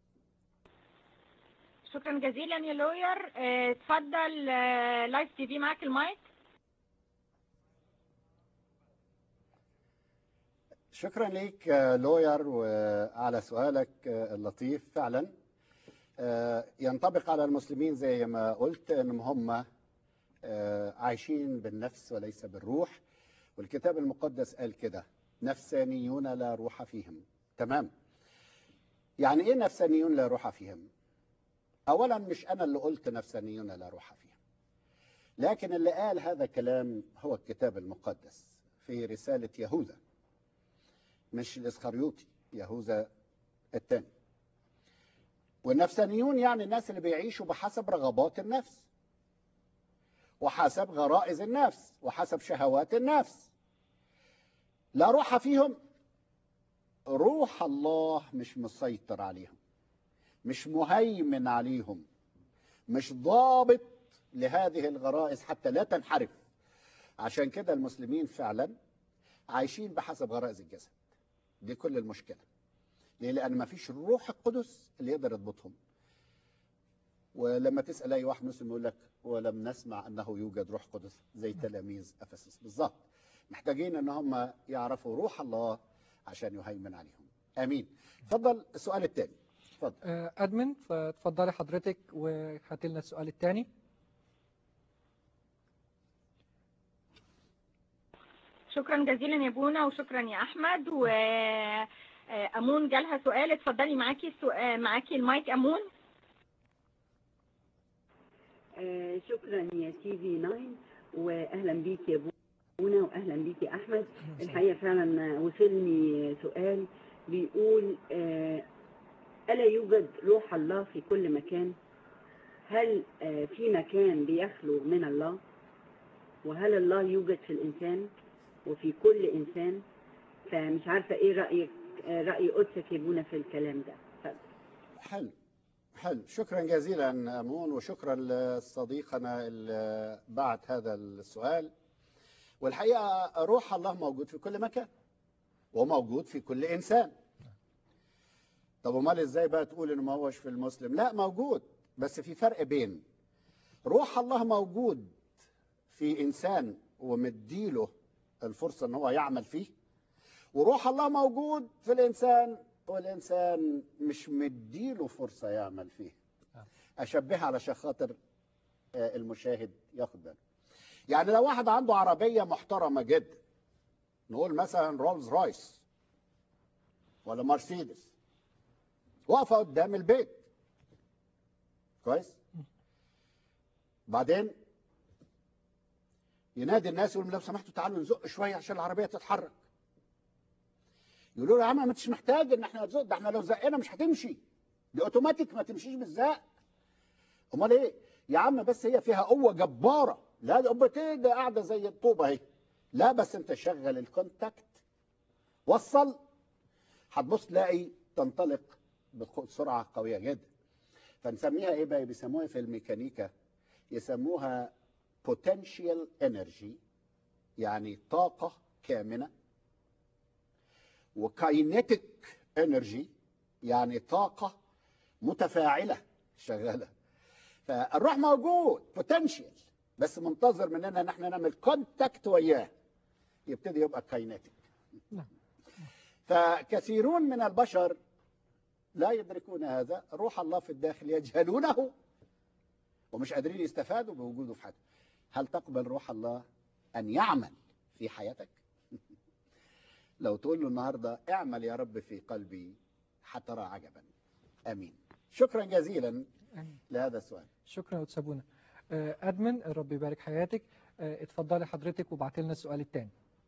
شكرا جزيلا يا لوير آه، اتفضل آه، لايف تي في معاك المايك شكرا ليك آه، لوير وعلى سؤالك آه، اللطيف فعلا آه، ينطبق على المسلمين زي ما قلت انهم هم آه، عايشين بالنفس وليس بالروح والكتاب المقدس قال كده نفسانيون لا روح فيهم تمام يعني ايه نفسانيون لا روح فيهم اولا مش انا اللي قلت نفسانيون لا روح فيهم لكن اللي قال هذا الكلام هو الكتاب المقدس في رسالة يهوذا مش الاسخريوطي يهوذا الثاني والنفسانيون يعني الناس اللي بيعيشوا بحسب رغبات النفس وحسب غرائز النفس وحسب شهوات النفس لا روح فيهم روح الله مش مسيطر عليهم مش مهيمن عليهم مش ضابط لهذه الغرائز حتى لا تنحرف عشان كده المسلمين فعلا عايشين بحسب غرائز الجسد دي كل المشكلة ليه؟ لأن ما فيش الروح القدس اللي يقدر يضبطهم ولما تسأل أي واحد مسلم يقول لك ولم نسمع أنه يوجد روح قدس زي تلاميذ أفسس بالظبط محتاجين أن هم يعرفوا روح الله عشان يهيمن عليهم آمين اتفضل السؤال الثاني اتفضل آه، ادمن فتفضلي حضرتك وهاتي لنا السؤال الثاني شكرا جزيلا يا بونا وشكرا يا احمد و آه، امون جالها سؤال اتفضلي معاكي السؤال معاكي المايك امون آه، شكرا يا تي في 9 واهلا بيك يا بونا واهلا بيك يا احمد الحقيقه فعلا وصلني سؤال بيقول آه، الا يوجد روح الله في كل مكان هل آه، في مكان بيخلو من الله وهل الله يوجد في الانسان وفي كل انسان فمش عارفه ايه رايك آه، راي قدسك يا بونا في الكلام ده اتفضل. حلو حلو شكرا جزيلا أمون وشكرا لصديقنا اللي بعت هذا السؤال والحقيقة روح الله موجود في كل مكان وموجود في كل إنسان طب امال ازاي بقى تقول انه ما هوش في المسلم لا موجود بس في فرق بين روح الله موجود في انسان ومديله الفرصه ان هو يعمل فيه وروح الله موجود في الانسان والانسان مش مديله فرصه يعمل فيه اشبهها علشان خاطر آه، المشاهد ياخد باله يعني لو واحد عنده عربيه محترمه جدا نقول مثلا رولز رويس ولا مرسيدس واقفه قدام البيت كويس بعدين ينادي الناس يقول لهم لو سمحتوا تعالوا نزق شويه عشان العربيه تتحرك يقولوا له يا عم ما انتش محتاج ان احنا نزق ده احنا لو زقنا مش هتمشي دي اوتوماتيك ما تمشيش بالزق امال ايه يا عم بس هي فيها قوه جباره لا ده قبتين ده قاعده زي الطوبه اهي لا بس انت شغل الكونتاكت وصل هتبص تلاقي تنطلق بسرعه قويه جدا فنسميها ايه بقى بيسموها في الميكانيكا يسموها potential energy يعني طاقة كامنة وكاينيتيك انرجي يعني طاقة متفاعلة شغالة فالروح موجود بوتنشال بس منتظر مننا ان احنا نعمل كونتاكت وياه يبتدي يبقى كاينيتيك نعم. فكثيرون من البشر لا يدركون هذا روح الله في الداخل يجهلونه ومش قادرين يستفادوا بوجوده في حياتهم هل تقبل روح الله أن يعمل في حياتك لو تقول له النهاردة اعمل يا رب في قلبي حترى عجبا أمين شكرا جزيلا آمين. لهذا السؤال شكرا يا أستاذ بونا آه، أدمن رب يبارك حياتك آه، اتفضلي حضرتك وبعت لنا السؤال الثاني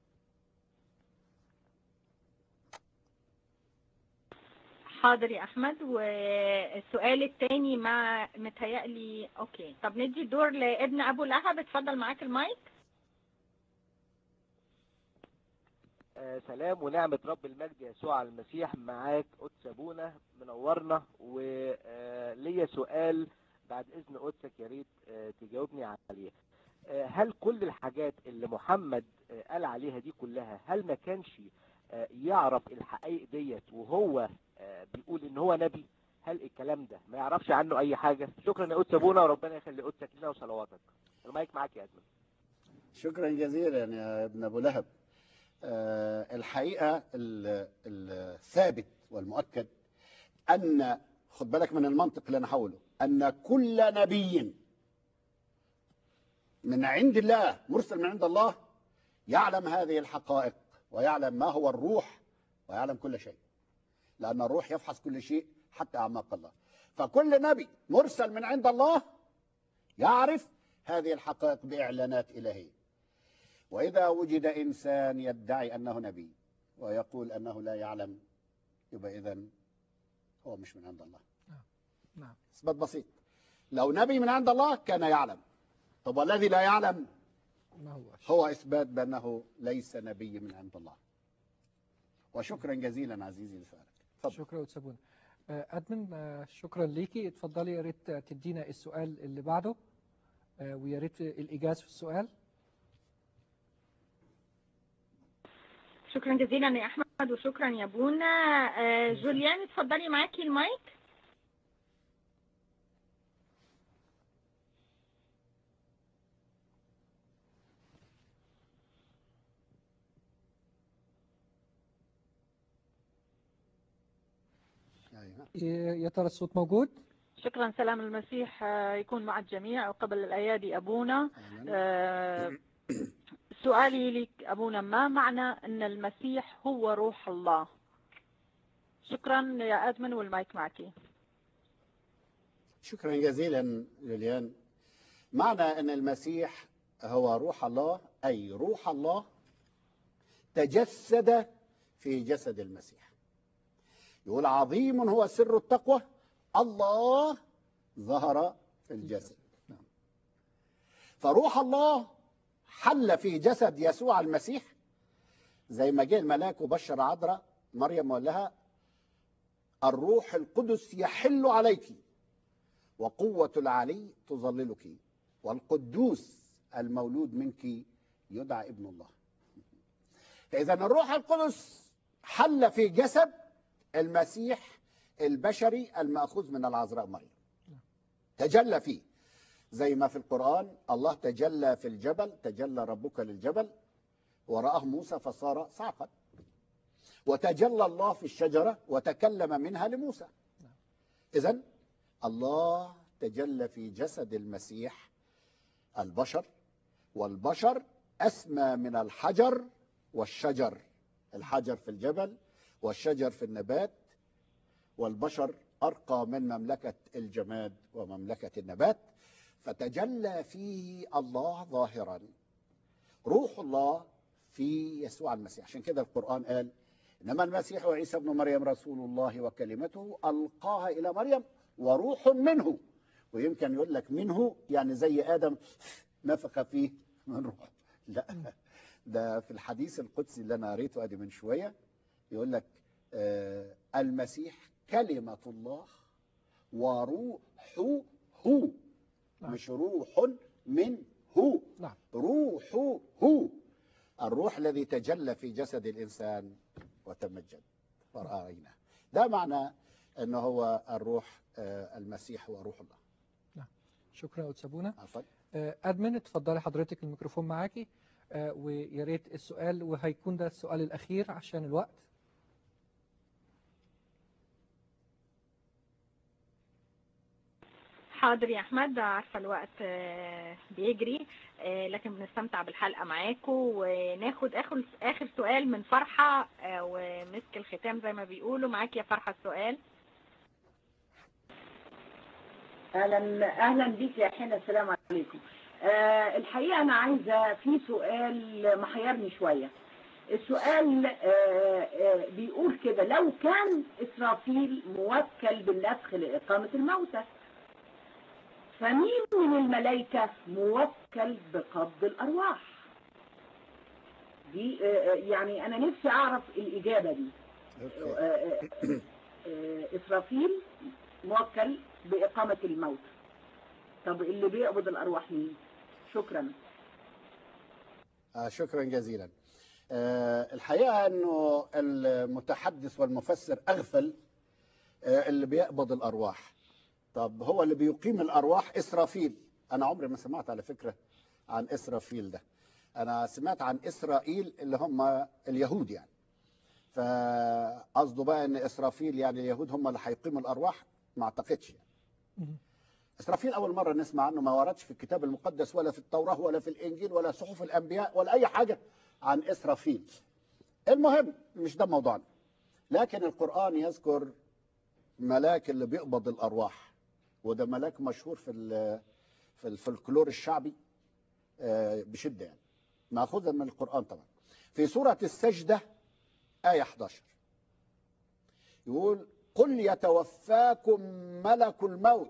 حاضر يا احمد والسؤال الثاني مع متهيألي اوكي طب ندي الدور لابن ابو لهب اتفضل معاك المايك آه، سلام ونعمة رب المجد يسوع المسيح معاك قدس أبونا منورنا وليا سؤال بعد إذن قدسك يا ريت آه، تجاوبني عليه آه، هل كل الحاجات اللي محمد آه، قال عليها دي كلها هل ما كانش آه، يعرف الحقائق ديت وهو آه، بيقول إن هو نبي هل الكلام ده ما يعرفش عنه أي حاجة شكرا يا قدس أبونا وربنا يخلي قدسك لنا وصلواتك المايك معاك يا أدمن شكرا جزيلا يا ابن أبو لهب آه، الحقيقة ال- الثابت والمؤكد أن خد بالك من المنطق اللي أنا هقوله أن كل نبي من عند الله مرسل من عند الله يعلم هذه الحقائق ويعلم ما هو الروح ويعلم كل شيء لأن الروح يفحص كل شيء حتى أعماق الله فكل نبي مرسل من عند الله يعرف هذه الحقائق بإعلانات إلهية وإذا وجد إنسان يدعي أنه نبي ويقول أنه لا يعلم يبقى إذا هو مش من عند الله نعم إثبات بسيط لو نبي من عند الله كان يعلم طب والذي لا يعلم ما هو هو إثبات بأنه ليس نبي من عند الله وشكرا جزيلا عزيزي لسؤالك تفضل شكرا يا أستاذ بونا آه، أدمن آه، شكرا ليكي اتفضلي يا ريت تدينا السؤال اللي بعده آه، ويا ريت الإجازة في السؤال شكرا جزيلا يا احمد وشكرا يا بونا آه، جوليان اتفضلي معاكي المايك أيوة. إيه، يا ترى الصوت موجود شكرا سلام المسيح آه، يكون مع الجميع وقبل الأيادي أبونا أهلاً. آه، سؤالي لك أبونا ما معنى أن المسيح هو روح الله شكرا يا أدمن والمايك معك شكرا جزيلا ليليان معنى أن المسيح هو روح الله أي روح الله تجسد في جسد المسيح يقول عظيم هو سر التقوى الله ظهر في الجسد نعم. فروح الله حل في جسد يسوع المسيح زي ما جه الملاك وبشر عذراء مريم وقال لها الروح القدس يحل عليك وقوة العلي تظللك والقدوس المولود منك يدعى ابن الله فإذا الروح القدس حل في جسد المسيح البشري المأخوذ من العذراء مريم تجلى فيه زي ما في القرآن الله تجلى في الجبل تجلى ربك للجبل ورآه موسى فصار صعقا وتجلى الله في الشجرة وتكلم منها لموسى إذا الله تجلى في جسد المسيح البشر والبشر أسمى من الحجر والشجر الحجر في الجبل والشجر في النبات والبشر أرقى من مملكة الجماد ومملكة النبات فتجلى فيه الله ظاهرا روح الله في يسوع المسيح عشان كده القرآن قال إنما المسيح وعيسى ابن مريم رسول الله وكلمته ألقاها إلى مريم وروح منه ويمكن يقول لك منه يعني زي آدم نفخ فيه من روح لا ده في الحديث القدسي اللي أنا قريته أدي من شوية يقول لك آه المسيح كلمة الله وروحه نعم. مش روح منه نعم. روحه الروح الذي تجلى في جسد الإنسان وتمجد فرأيناه ده معنى أنه هو الروح آه، المسيح وروح الله شكرا يا أستاذ بونا عفوا آه، أدمن اتفضلي حضرتك الميكروفون معاكي آه، ويا ريت السؤال وهيكون ده السؤال الأخير عشان الوقت حاضر يا احمد عارفه الوقت آه، بيجري آه، لكن بنستمتع بالحلقه معاكم وناخد اخر اخر سؤال من فرحه آه، ومسك الختام زي ما بيقولوا معاك يا فرحه السؤال اهلا اهلا بيك يا حنا السلام عليكم آه الحقيقه انا عايزه في سؤال محيرني شويه السؤال آه آه بيقول كده لو كان اسرافيل موكل بالنفخ لاقامه الموتى فمين من الملائكه موكل بقبض الارواح دي آه آه، يعني انا نفسي اعرف الاجابه دي آه، آه، آه، إسرافيل موكل بإقامة الموت طب اللي بيقبض الأرواح مين؟ شكرا آه، شكرا جزيلا آه، الحقيقة أنه المتحدث والمفسر أغفل آه، اللي بيقبض الأرواح طب هو اللي بيقيم الأرواح إسرافيل أنا عمري ما سمعت على فكرة عن إسرافيل ده أنا سمعت عن إسرائيل اللي هم اليهود يعني فقصده بقى أن إسرافيل يعني اليهود هم اللي هيقيموا الأرواح ما أعتقدش يعني. مهم. إسرافيل أول مرة نسمع عنه ما وردش في الكتاب المقدس ولا في التوراة ولا في الإنجيل ولا صحف الأنبياء ولا أي حاجة عن إسرافيل المهم مش ده موضوعنا لكن القرآن يذكر ملاك اللي بيقبض الأرواح وده ملاك مشهور في ال- في الفلكلور الشعبي آه، بشدة يعني مأخوذا من القرآن طبعا في سورة السجدة آية 11 يقول قل يتوفاكم ملك الموت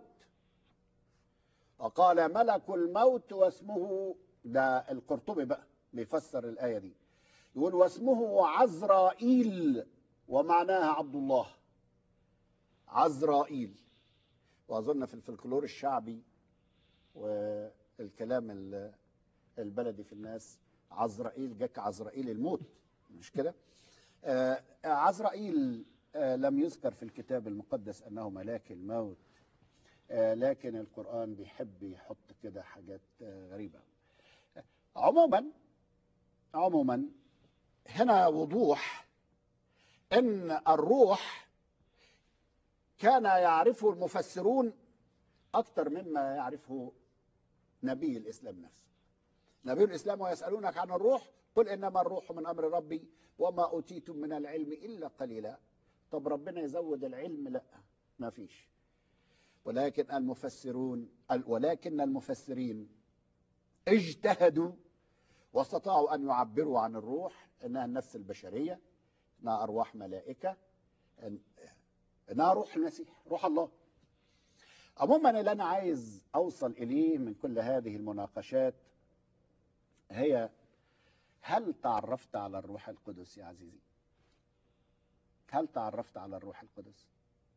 وقال ملك الموت واسمه ده القرطبي بقى بيفسر الآية دي يقول واسمه عزرائيل ومعناها عبد الله عزرائيل وأظن في الفلكلور الشعبي والكلام ال- البلدي في الناس عزرائيل جاك عزرائيل الموت مش كده آه، عزرائيل آه، لم يذكر في الكتاب المقدس أنه ملاك الموت آه، لكن القرآن بيحب يحط كده حاجات آه، غريبة عموما عموما هنا وضوح ان الروح كان يعرفه المفسرون اكثر مما يعرفه نبي الاسلام نفسه نبي الاسلام ويسالونك عن الروح قل انما الروح من امر ربي وما اوتيتم من العلم الا قليلا طب ربنا يزود العلم لا ما فيش ولكن المفسرون ولكن المفسرين اجتهدوا واستطاعوا أن يعبروا عن الروح أنها النفس البشرية أنها أرواح ملائكة أن- أنها روح المسيح روح الله عموما اللي أنا عايز أوصل إليه من كل هذه المناقشات هي هل تعرفت على الروح القدس يا عزيزي هل تعرفت على الروح القدس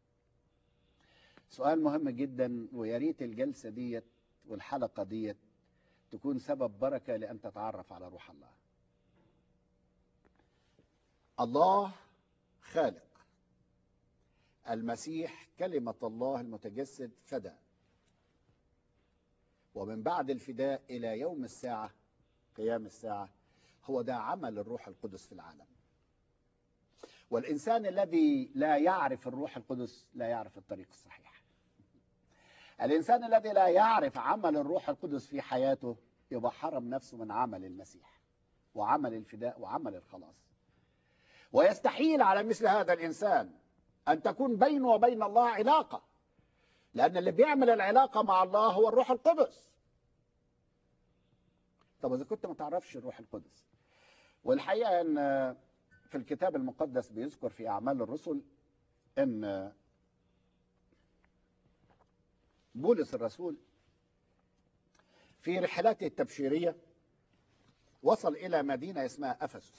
سؤال مهم جدا ويا ريت الجلسة ديت والحلقة ديت تكون سبب بركة لأن تتعرف على روح الله الله خالق المسيح كلمة الله المتجسد فدى ومن بعد الفداء إلى يوم الساعة قيام الساعة هو ده عمل الروح القدس في العالم والإنسان الذي لا يعرف الروح القدس لا يعرف الطريق الصحيح الإنسان الذي لا يعرف عمل الروح القدس في حياته يبقى حرم نفسه من عمل المسيح وعمل الفداء وعمل الخلاص ويستحيل على مثل هذا الإنسان أن تكون بينه وبين الله علاقة لأن اللي بيعمل العلاقة مع الله هو الروح القدس طب إذا كنت ما تعرفش الروح القدس والحقيقة أن في الكتاب المقدس بيذكر في أعمال الرسل أن بولس الرسول في رحلاته التبشيرية وصل إلى مدينة اسمها أفسس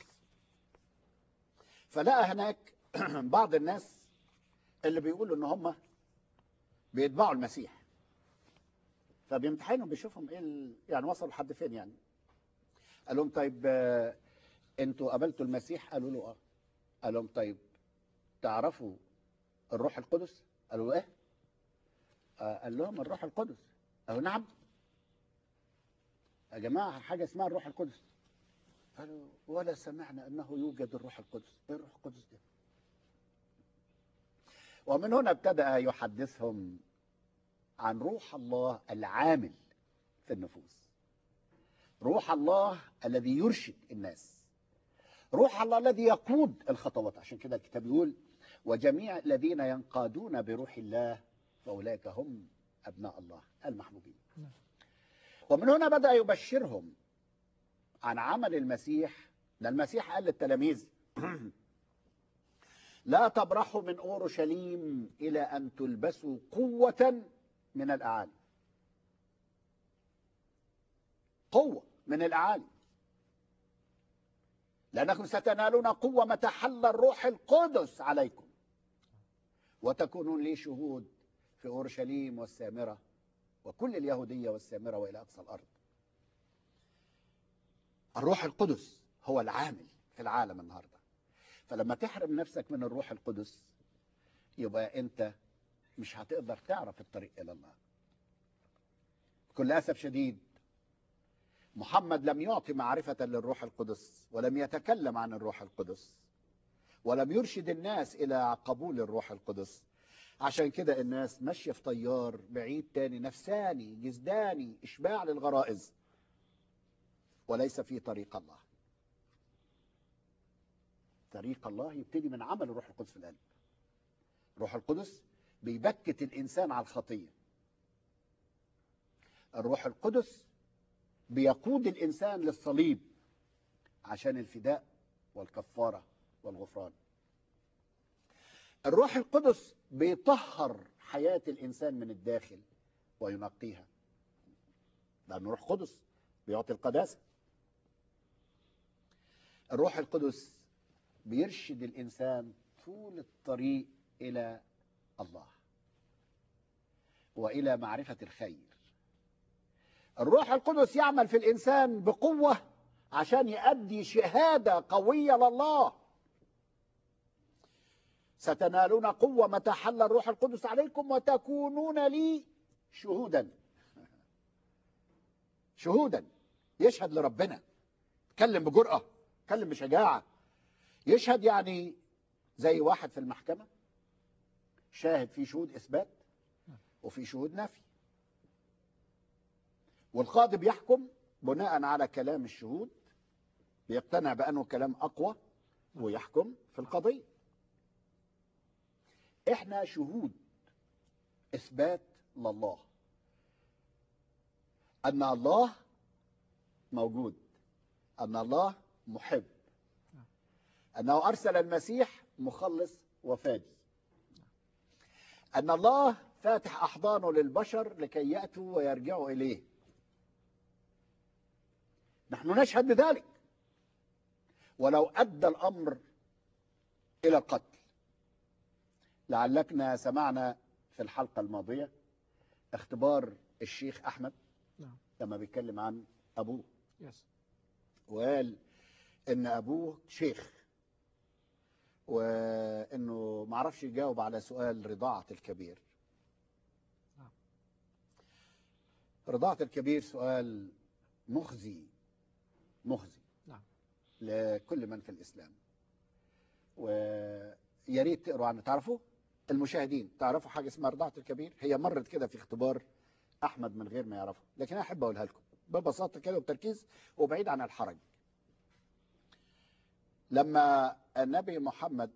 فلقى هناك بعض الناس اللي بيقولوا ان هم بيتبعوا المسيح فبيمتحنهم بيشوفهم ايه ال... يعني وصلوا لحد فين يعني قال لهم طيب آه، انتوا قابلتوا المسيح قالوا له اه قال لهم طيب تعرفوا الروح القدس قالوا له ايه آه، قال لهم الروح القدس قالوا نعم يا جماعه حاجه اسمها الروح القدس قالوا ولا سمعنا انه يوجد الروح القدس ايه الروح القدس ده ومن هنا ابتدأ يحدثهم عن روح الله العامل في النفوس روح الله الذي يرشد الناس روح الله الذي يقود الخطوات عشان كده الكتاب يقول وجميع الذين ينقادون بروح الله فأولئك هم أبناء الله المحبوبين نعم. ومن هنا بدأ يبشرهم عن عمل المسيح ده المسيح قال للتلاميذ لا تبرحوا من اورشليم الى ان تلبسوا قوه من الاعالي قوه من الاعالي لانكم ستنالون قوه متى حل الروح القدس عليكم وتكونون لي شهود في اورشليم والسامره وكل اليهوديه والسامره والى اقصى الارض الروح القدس هو العامل في العالم النهارده فلما تحرم نفسك من الروح القدس يبقى انت مش هتقدر تعرف الطريق الى الله بكل اسف شديد محمد لم يعطي معرفة للروح القدس ولم يتكلم عن الروح القدس ولم يرشد الناس إلى قبول الروح القدس عشان كده الناس ماشية في طيار بعيد تاني نفساني جسداني إشباع للغرائز وليس في طريق الله طريق الله يبتدي من عمل الروح القدس في القلب الروح القدس بيبكت الإنسان على الخطية الروح القدس بيقود الإنسان للصليب عشان الفداء والكفارة والغفران الروح القدس بيطهر حياة الإنسان من الداخل وينقيها لأن الروح القدس بيعطي القداسة الروح القدس بيرشد الإنسان طول الطريق إلى الله وإلى معرفة الخير الروح القدس يعمل في الإنسان بقوة عشان يؤدي شهادة قوية لله ستنالون قوة متى حل الروح القدس عليكم وتكونون لي شهودا شهودا يشهد لربنا يتكلم بجرأة يتكلم بشجاعة يشهد يعني زي واحد في المحكمة شاهد في شهود إثبات وفي شهود نفي والقاضي بيحكم بناء على كلام الشهود بيقتنع بأنه كلام أقوى ويحكم في القضية احنا شهود إثبات لله أن الله موجود أن الله محب أنه أرسل المسيح مخلص وفادي أن الله فاتح أحضانه للبشر لكي يأتوا ويرجعوا إليه نحن نشهد بذلك ولو أدى الأمر إلى القتل لعلكنا سمعنا في الحلقة الماضية اختبار الشيخ أحمد نعم. لما بيتكلم عن أبوه يس وقال إن أبوه شيخ وإنه معرفش يجاوب على سؤال رضاعة الكبير نعم. رضاعة الكبير سؤال مخزي مخزي نعم. لكل من في الإسلام ويا ريت تقروا عنه تعرفوا المشاهدين تعرفوا حاجة اسمها رضاعة الكبير هي مرت كده في اختبار أحمد من غير ما يعرفه لكن أنا أحب أقولها لكم ببساطة كده وبتركيز وبعيد عن الحرج لما النبي محمد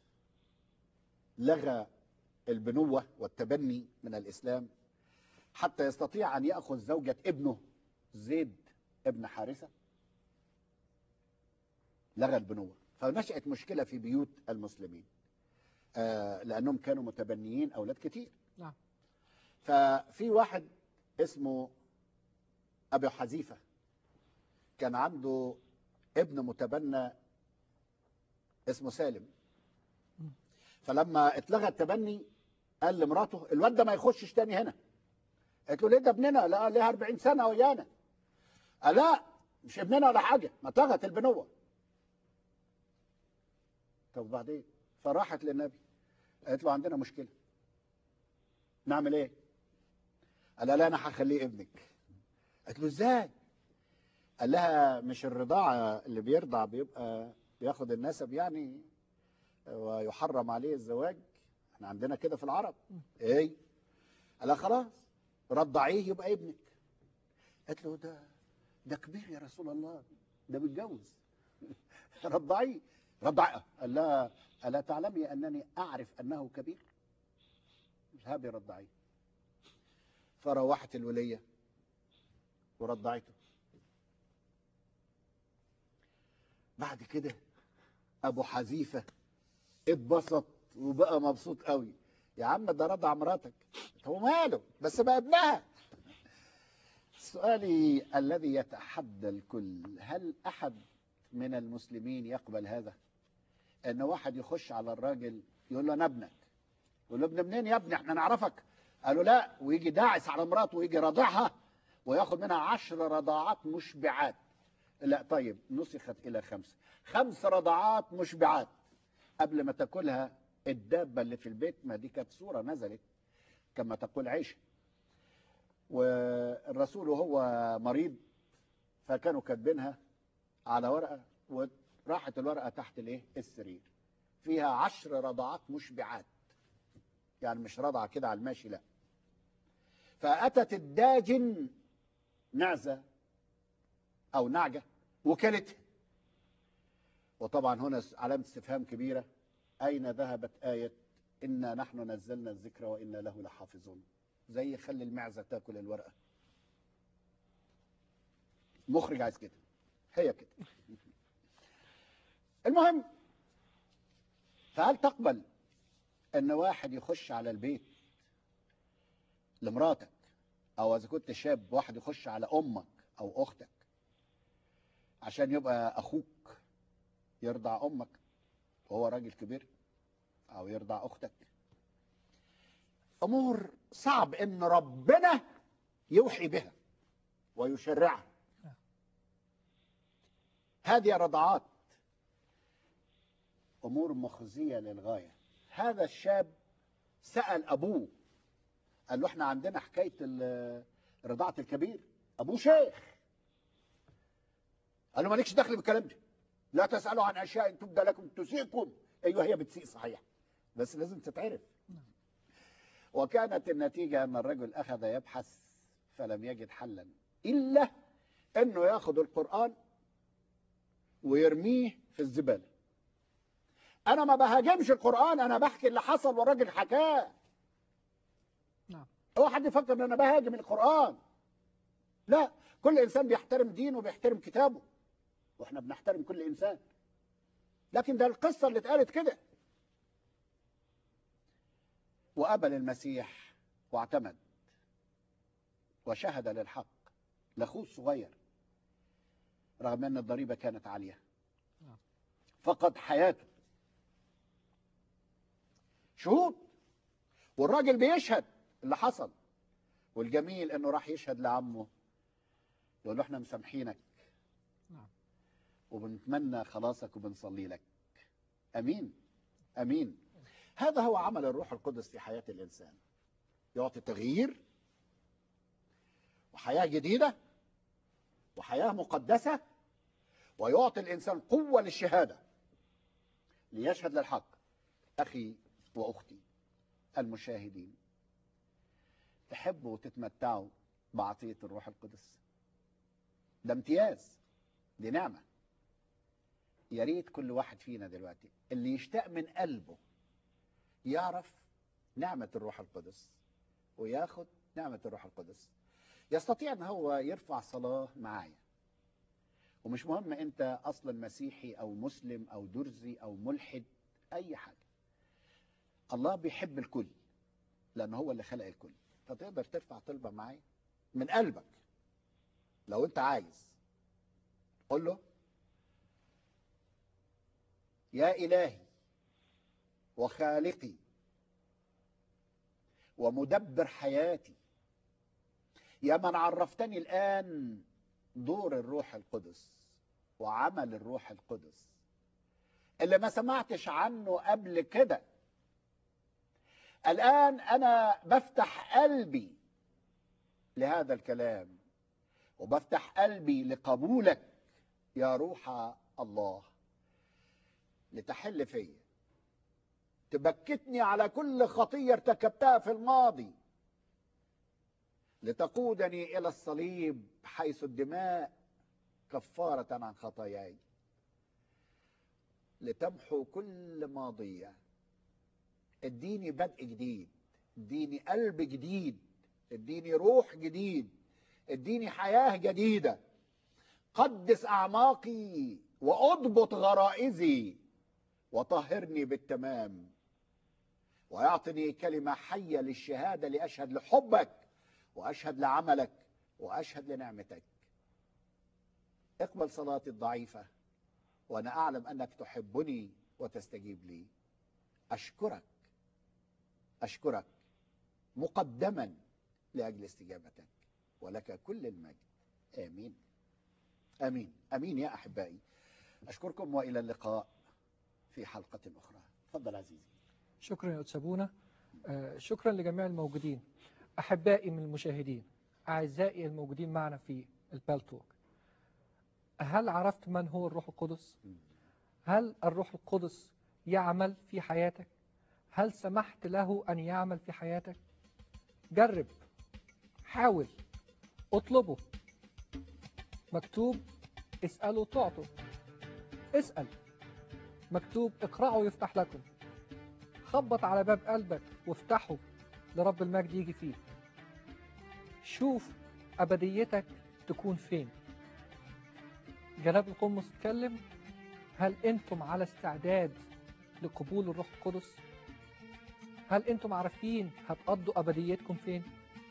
لغى البنوة والتبني من الإسلام حتى يستطيع أن يأخذ زوجة ابنه زيد ابن حارثة لغى البنوة فنشأت مشكلة في بيوت المسلمين آه، لأنهم كانوا متبنيين أولاد كتير نعم. ففي واحد اسمه أبو حذيفة كان عنده ابن متبنى اسمه سالم م. فلما اتلغى التبني قال لمراته الواد ده ما يخشش تاني هنا قالت له ليه ده ابننا لا ليه 40 سنه ويانا قال لا مش ابننا ولا حاجه ما اتلغت البنوه طب وبعدين فراحت للنبي قالت له عندنا مشكله نعمل ايه قال لها لا انا هخليه ابنك قالت له ازاي قال لها مش الرضاعه اللي بيرضع بيبقى بياخد النسب يعني ويحرم عليه الزواج احنا عندنا كده في العرب ايه قال لها خلاص رضعيه يبقى ابنك قالت له ده ده كبير يا رسول الله ده متجوز رضعيه رضع قال لها الا تعلمي انني اعرف انه كبير اذهبي رضعيه فروحت الوليه ورضعته بعد كده ابو حذيفه اتبسط وبقى مبسوط قوي يا عم ده رضع مراتك هو ماله بس بقى ابنها سؤالي الذي يتحدى الكل هل احد من المسلمين يقبل هذا ان واحد يخش على الراجل يقول له انا ابنك يقول له ابن منين يا ابني احنا نعرفك قالوا لا ويجي داعس على مراته ويجي راضعها وياخد منها عشر رضاعات مشبعات لا طيب نسخت الى خمس خمس رضاعات مشبعات قبل ما تاكلها الدابه اللي في البيت ما دي كانت صوره نزلت كما تقول عيشه والرسول وهو مريض فكانوا كاتبينها على ورقه وراحت الورقه تحت الايه السرير فيها عشر رضعات مشبعات يعني مش رضعه كده على الماشي لا فاتت الداجن نعزه او نعجه وكلتها وطبعا هنا علامه استفهام كبيره اين ذهبت ايه انا نحن نزلنا الذكر وانا له لحافظون زي خلي المعزه تاكل الورقه مخرج عايز كده هي كده المهم فهل تقبل ان واحد يخش على البيت لمراتك او اذا كنت شاب واحد يخش على امك او اختك عشان يبقى اخوك يرضع امك وهو راجل كبير او يرضع اختك امور صعب ان ربنا يوحي بها ويشرعها هذه رضعات امور مخزيه للغايه هذا الشاب سال ابوه قال له احنا عندنا حكايه ال- رضاعه الكبير ابوه شيخ قال له مالكش دخل بالكلام ده لا تسالوا عن اشياء ان تبدى لكم تسيئكم ايوه هي بتسيء صحيح بس لازم تتعرف وكانت النتيجه ان الرجل اخذ يبحث فلم يجد حلا الا انه ياخذ القران ويرميه في الزباله انا ما بهاجمش القران انا بحكي اللي حصل والراجل حكاه نعم. هو حد يفكر ان انا بهاجم القران لا كل انسان بيحترم دينه وبيحترم كتابه واحنا بنحترم كل انسان لكن ده القصه اللي اتقالت كده وقبل المسيح واعتمد وشهد للحق لاخوه الصغير رغم ان الضريبه كانت عاليه نعم. فقد حياته شهود والراجل بيشهد اللي حصل والجميل انه راح يشهد لعمه يقول له احنا مسامحينك نعم. وبنتمنى خلاصك وبنصلي لك امين امين هذا هو عمل الروح القدس في حياه الانسان يعطي تغيير وحياه جديده وحياه مقدسه ويعطي الانسان قوه للشهاده ليشهد للحق اخي واختي المشاهدين تحبوا وتتمتعوا بعطيه الروح القدس ده امتياز دي نعمه يا ريت كل واحد فينا دلوقتي اللي يشتاق من قلبه يعرف نعمه الروح القدس وياخد نعمه الروح القدس يستطيع ان هو يرفع صلاه معايا ومش مهم انت اصلا مسيحي او مسلم او درزي او ملحد اي حاجه الله بيحب الكل لان هو اللي خلق الكل فتقدر ترفع طلبه معايا من قلبك لو انت عايز قول له يا الهي وخالقي ومدبر حياتي يا من عرفتني الان دور الروح القدس وعمل الروح القدس اللي ما سمعتش عنه قبل كده الآن أنا بفتح قلبي لهذا الكلام وبفتح قلبي لقبولك يا روح الله لتحل فيا تبكتني على كل خطية ارتكبتها في الماضي لتقودني إلى الصليب حيث الدماء كفارة عن خطاياي لتمحو كل ماضية اديني بدء جديد اديني قلب جديد اديني روح جديد اديني حياة جديدة قدس أعماقي وأضبط غرائزي وطهرني بالتمام ويعطني كلمة حية للشهادة لأشهد لحبك وأشهد لعملك وأشهد لنعمتك اقبل صلاتي الضعيفة وأنا أعلم أنك تحبني وتستجيب لي أشكرك أشكرك مقدما لأجل استجابتك ولك كل المجد آمين آمين آمين يا أحبائي أشكركم وإلى اللقاء في حلقة أخرى تفضل عزيزي شكرا يا أستاذ بونا آه، شكرا لجميع الموجودين أحبائي من المشاهدين أعزائي الموجودين معنا في البالتوك هل عرفت من هو الروح القدس؟ هل الروح القدس يعمل في حياتك؟ هل سمحت له أن يعمل في حياتك؟ جرب حاول اطلبه مكتوب اسألوا تعطوا اسأل مكتوب اقرأوا يفتح لكم خبط على باب قلبك وافتحه لرب المجد يجي فيه شوف أبديتك تكون فين جناب القمص اتكلم هل أنتم على استعداد لقبول الروح القدس هل أنتم عارفين هتقضوا أبديتكم فين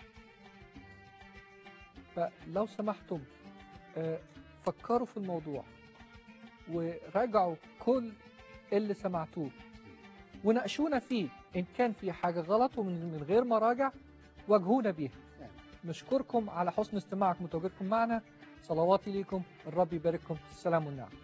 فلو سمحتم آه، فكروا في الموضوع وراجعوا كل اللي سمعتوه وناقشونا فيه إن كان في حاجة غلط ومن من غير مراجع واجهونا بيها نشكركم على حسن استماعكم وتواجدكم معنا صلواتي ليكم الرب يبارككم السلام والنعم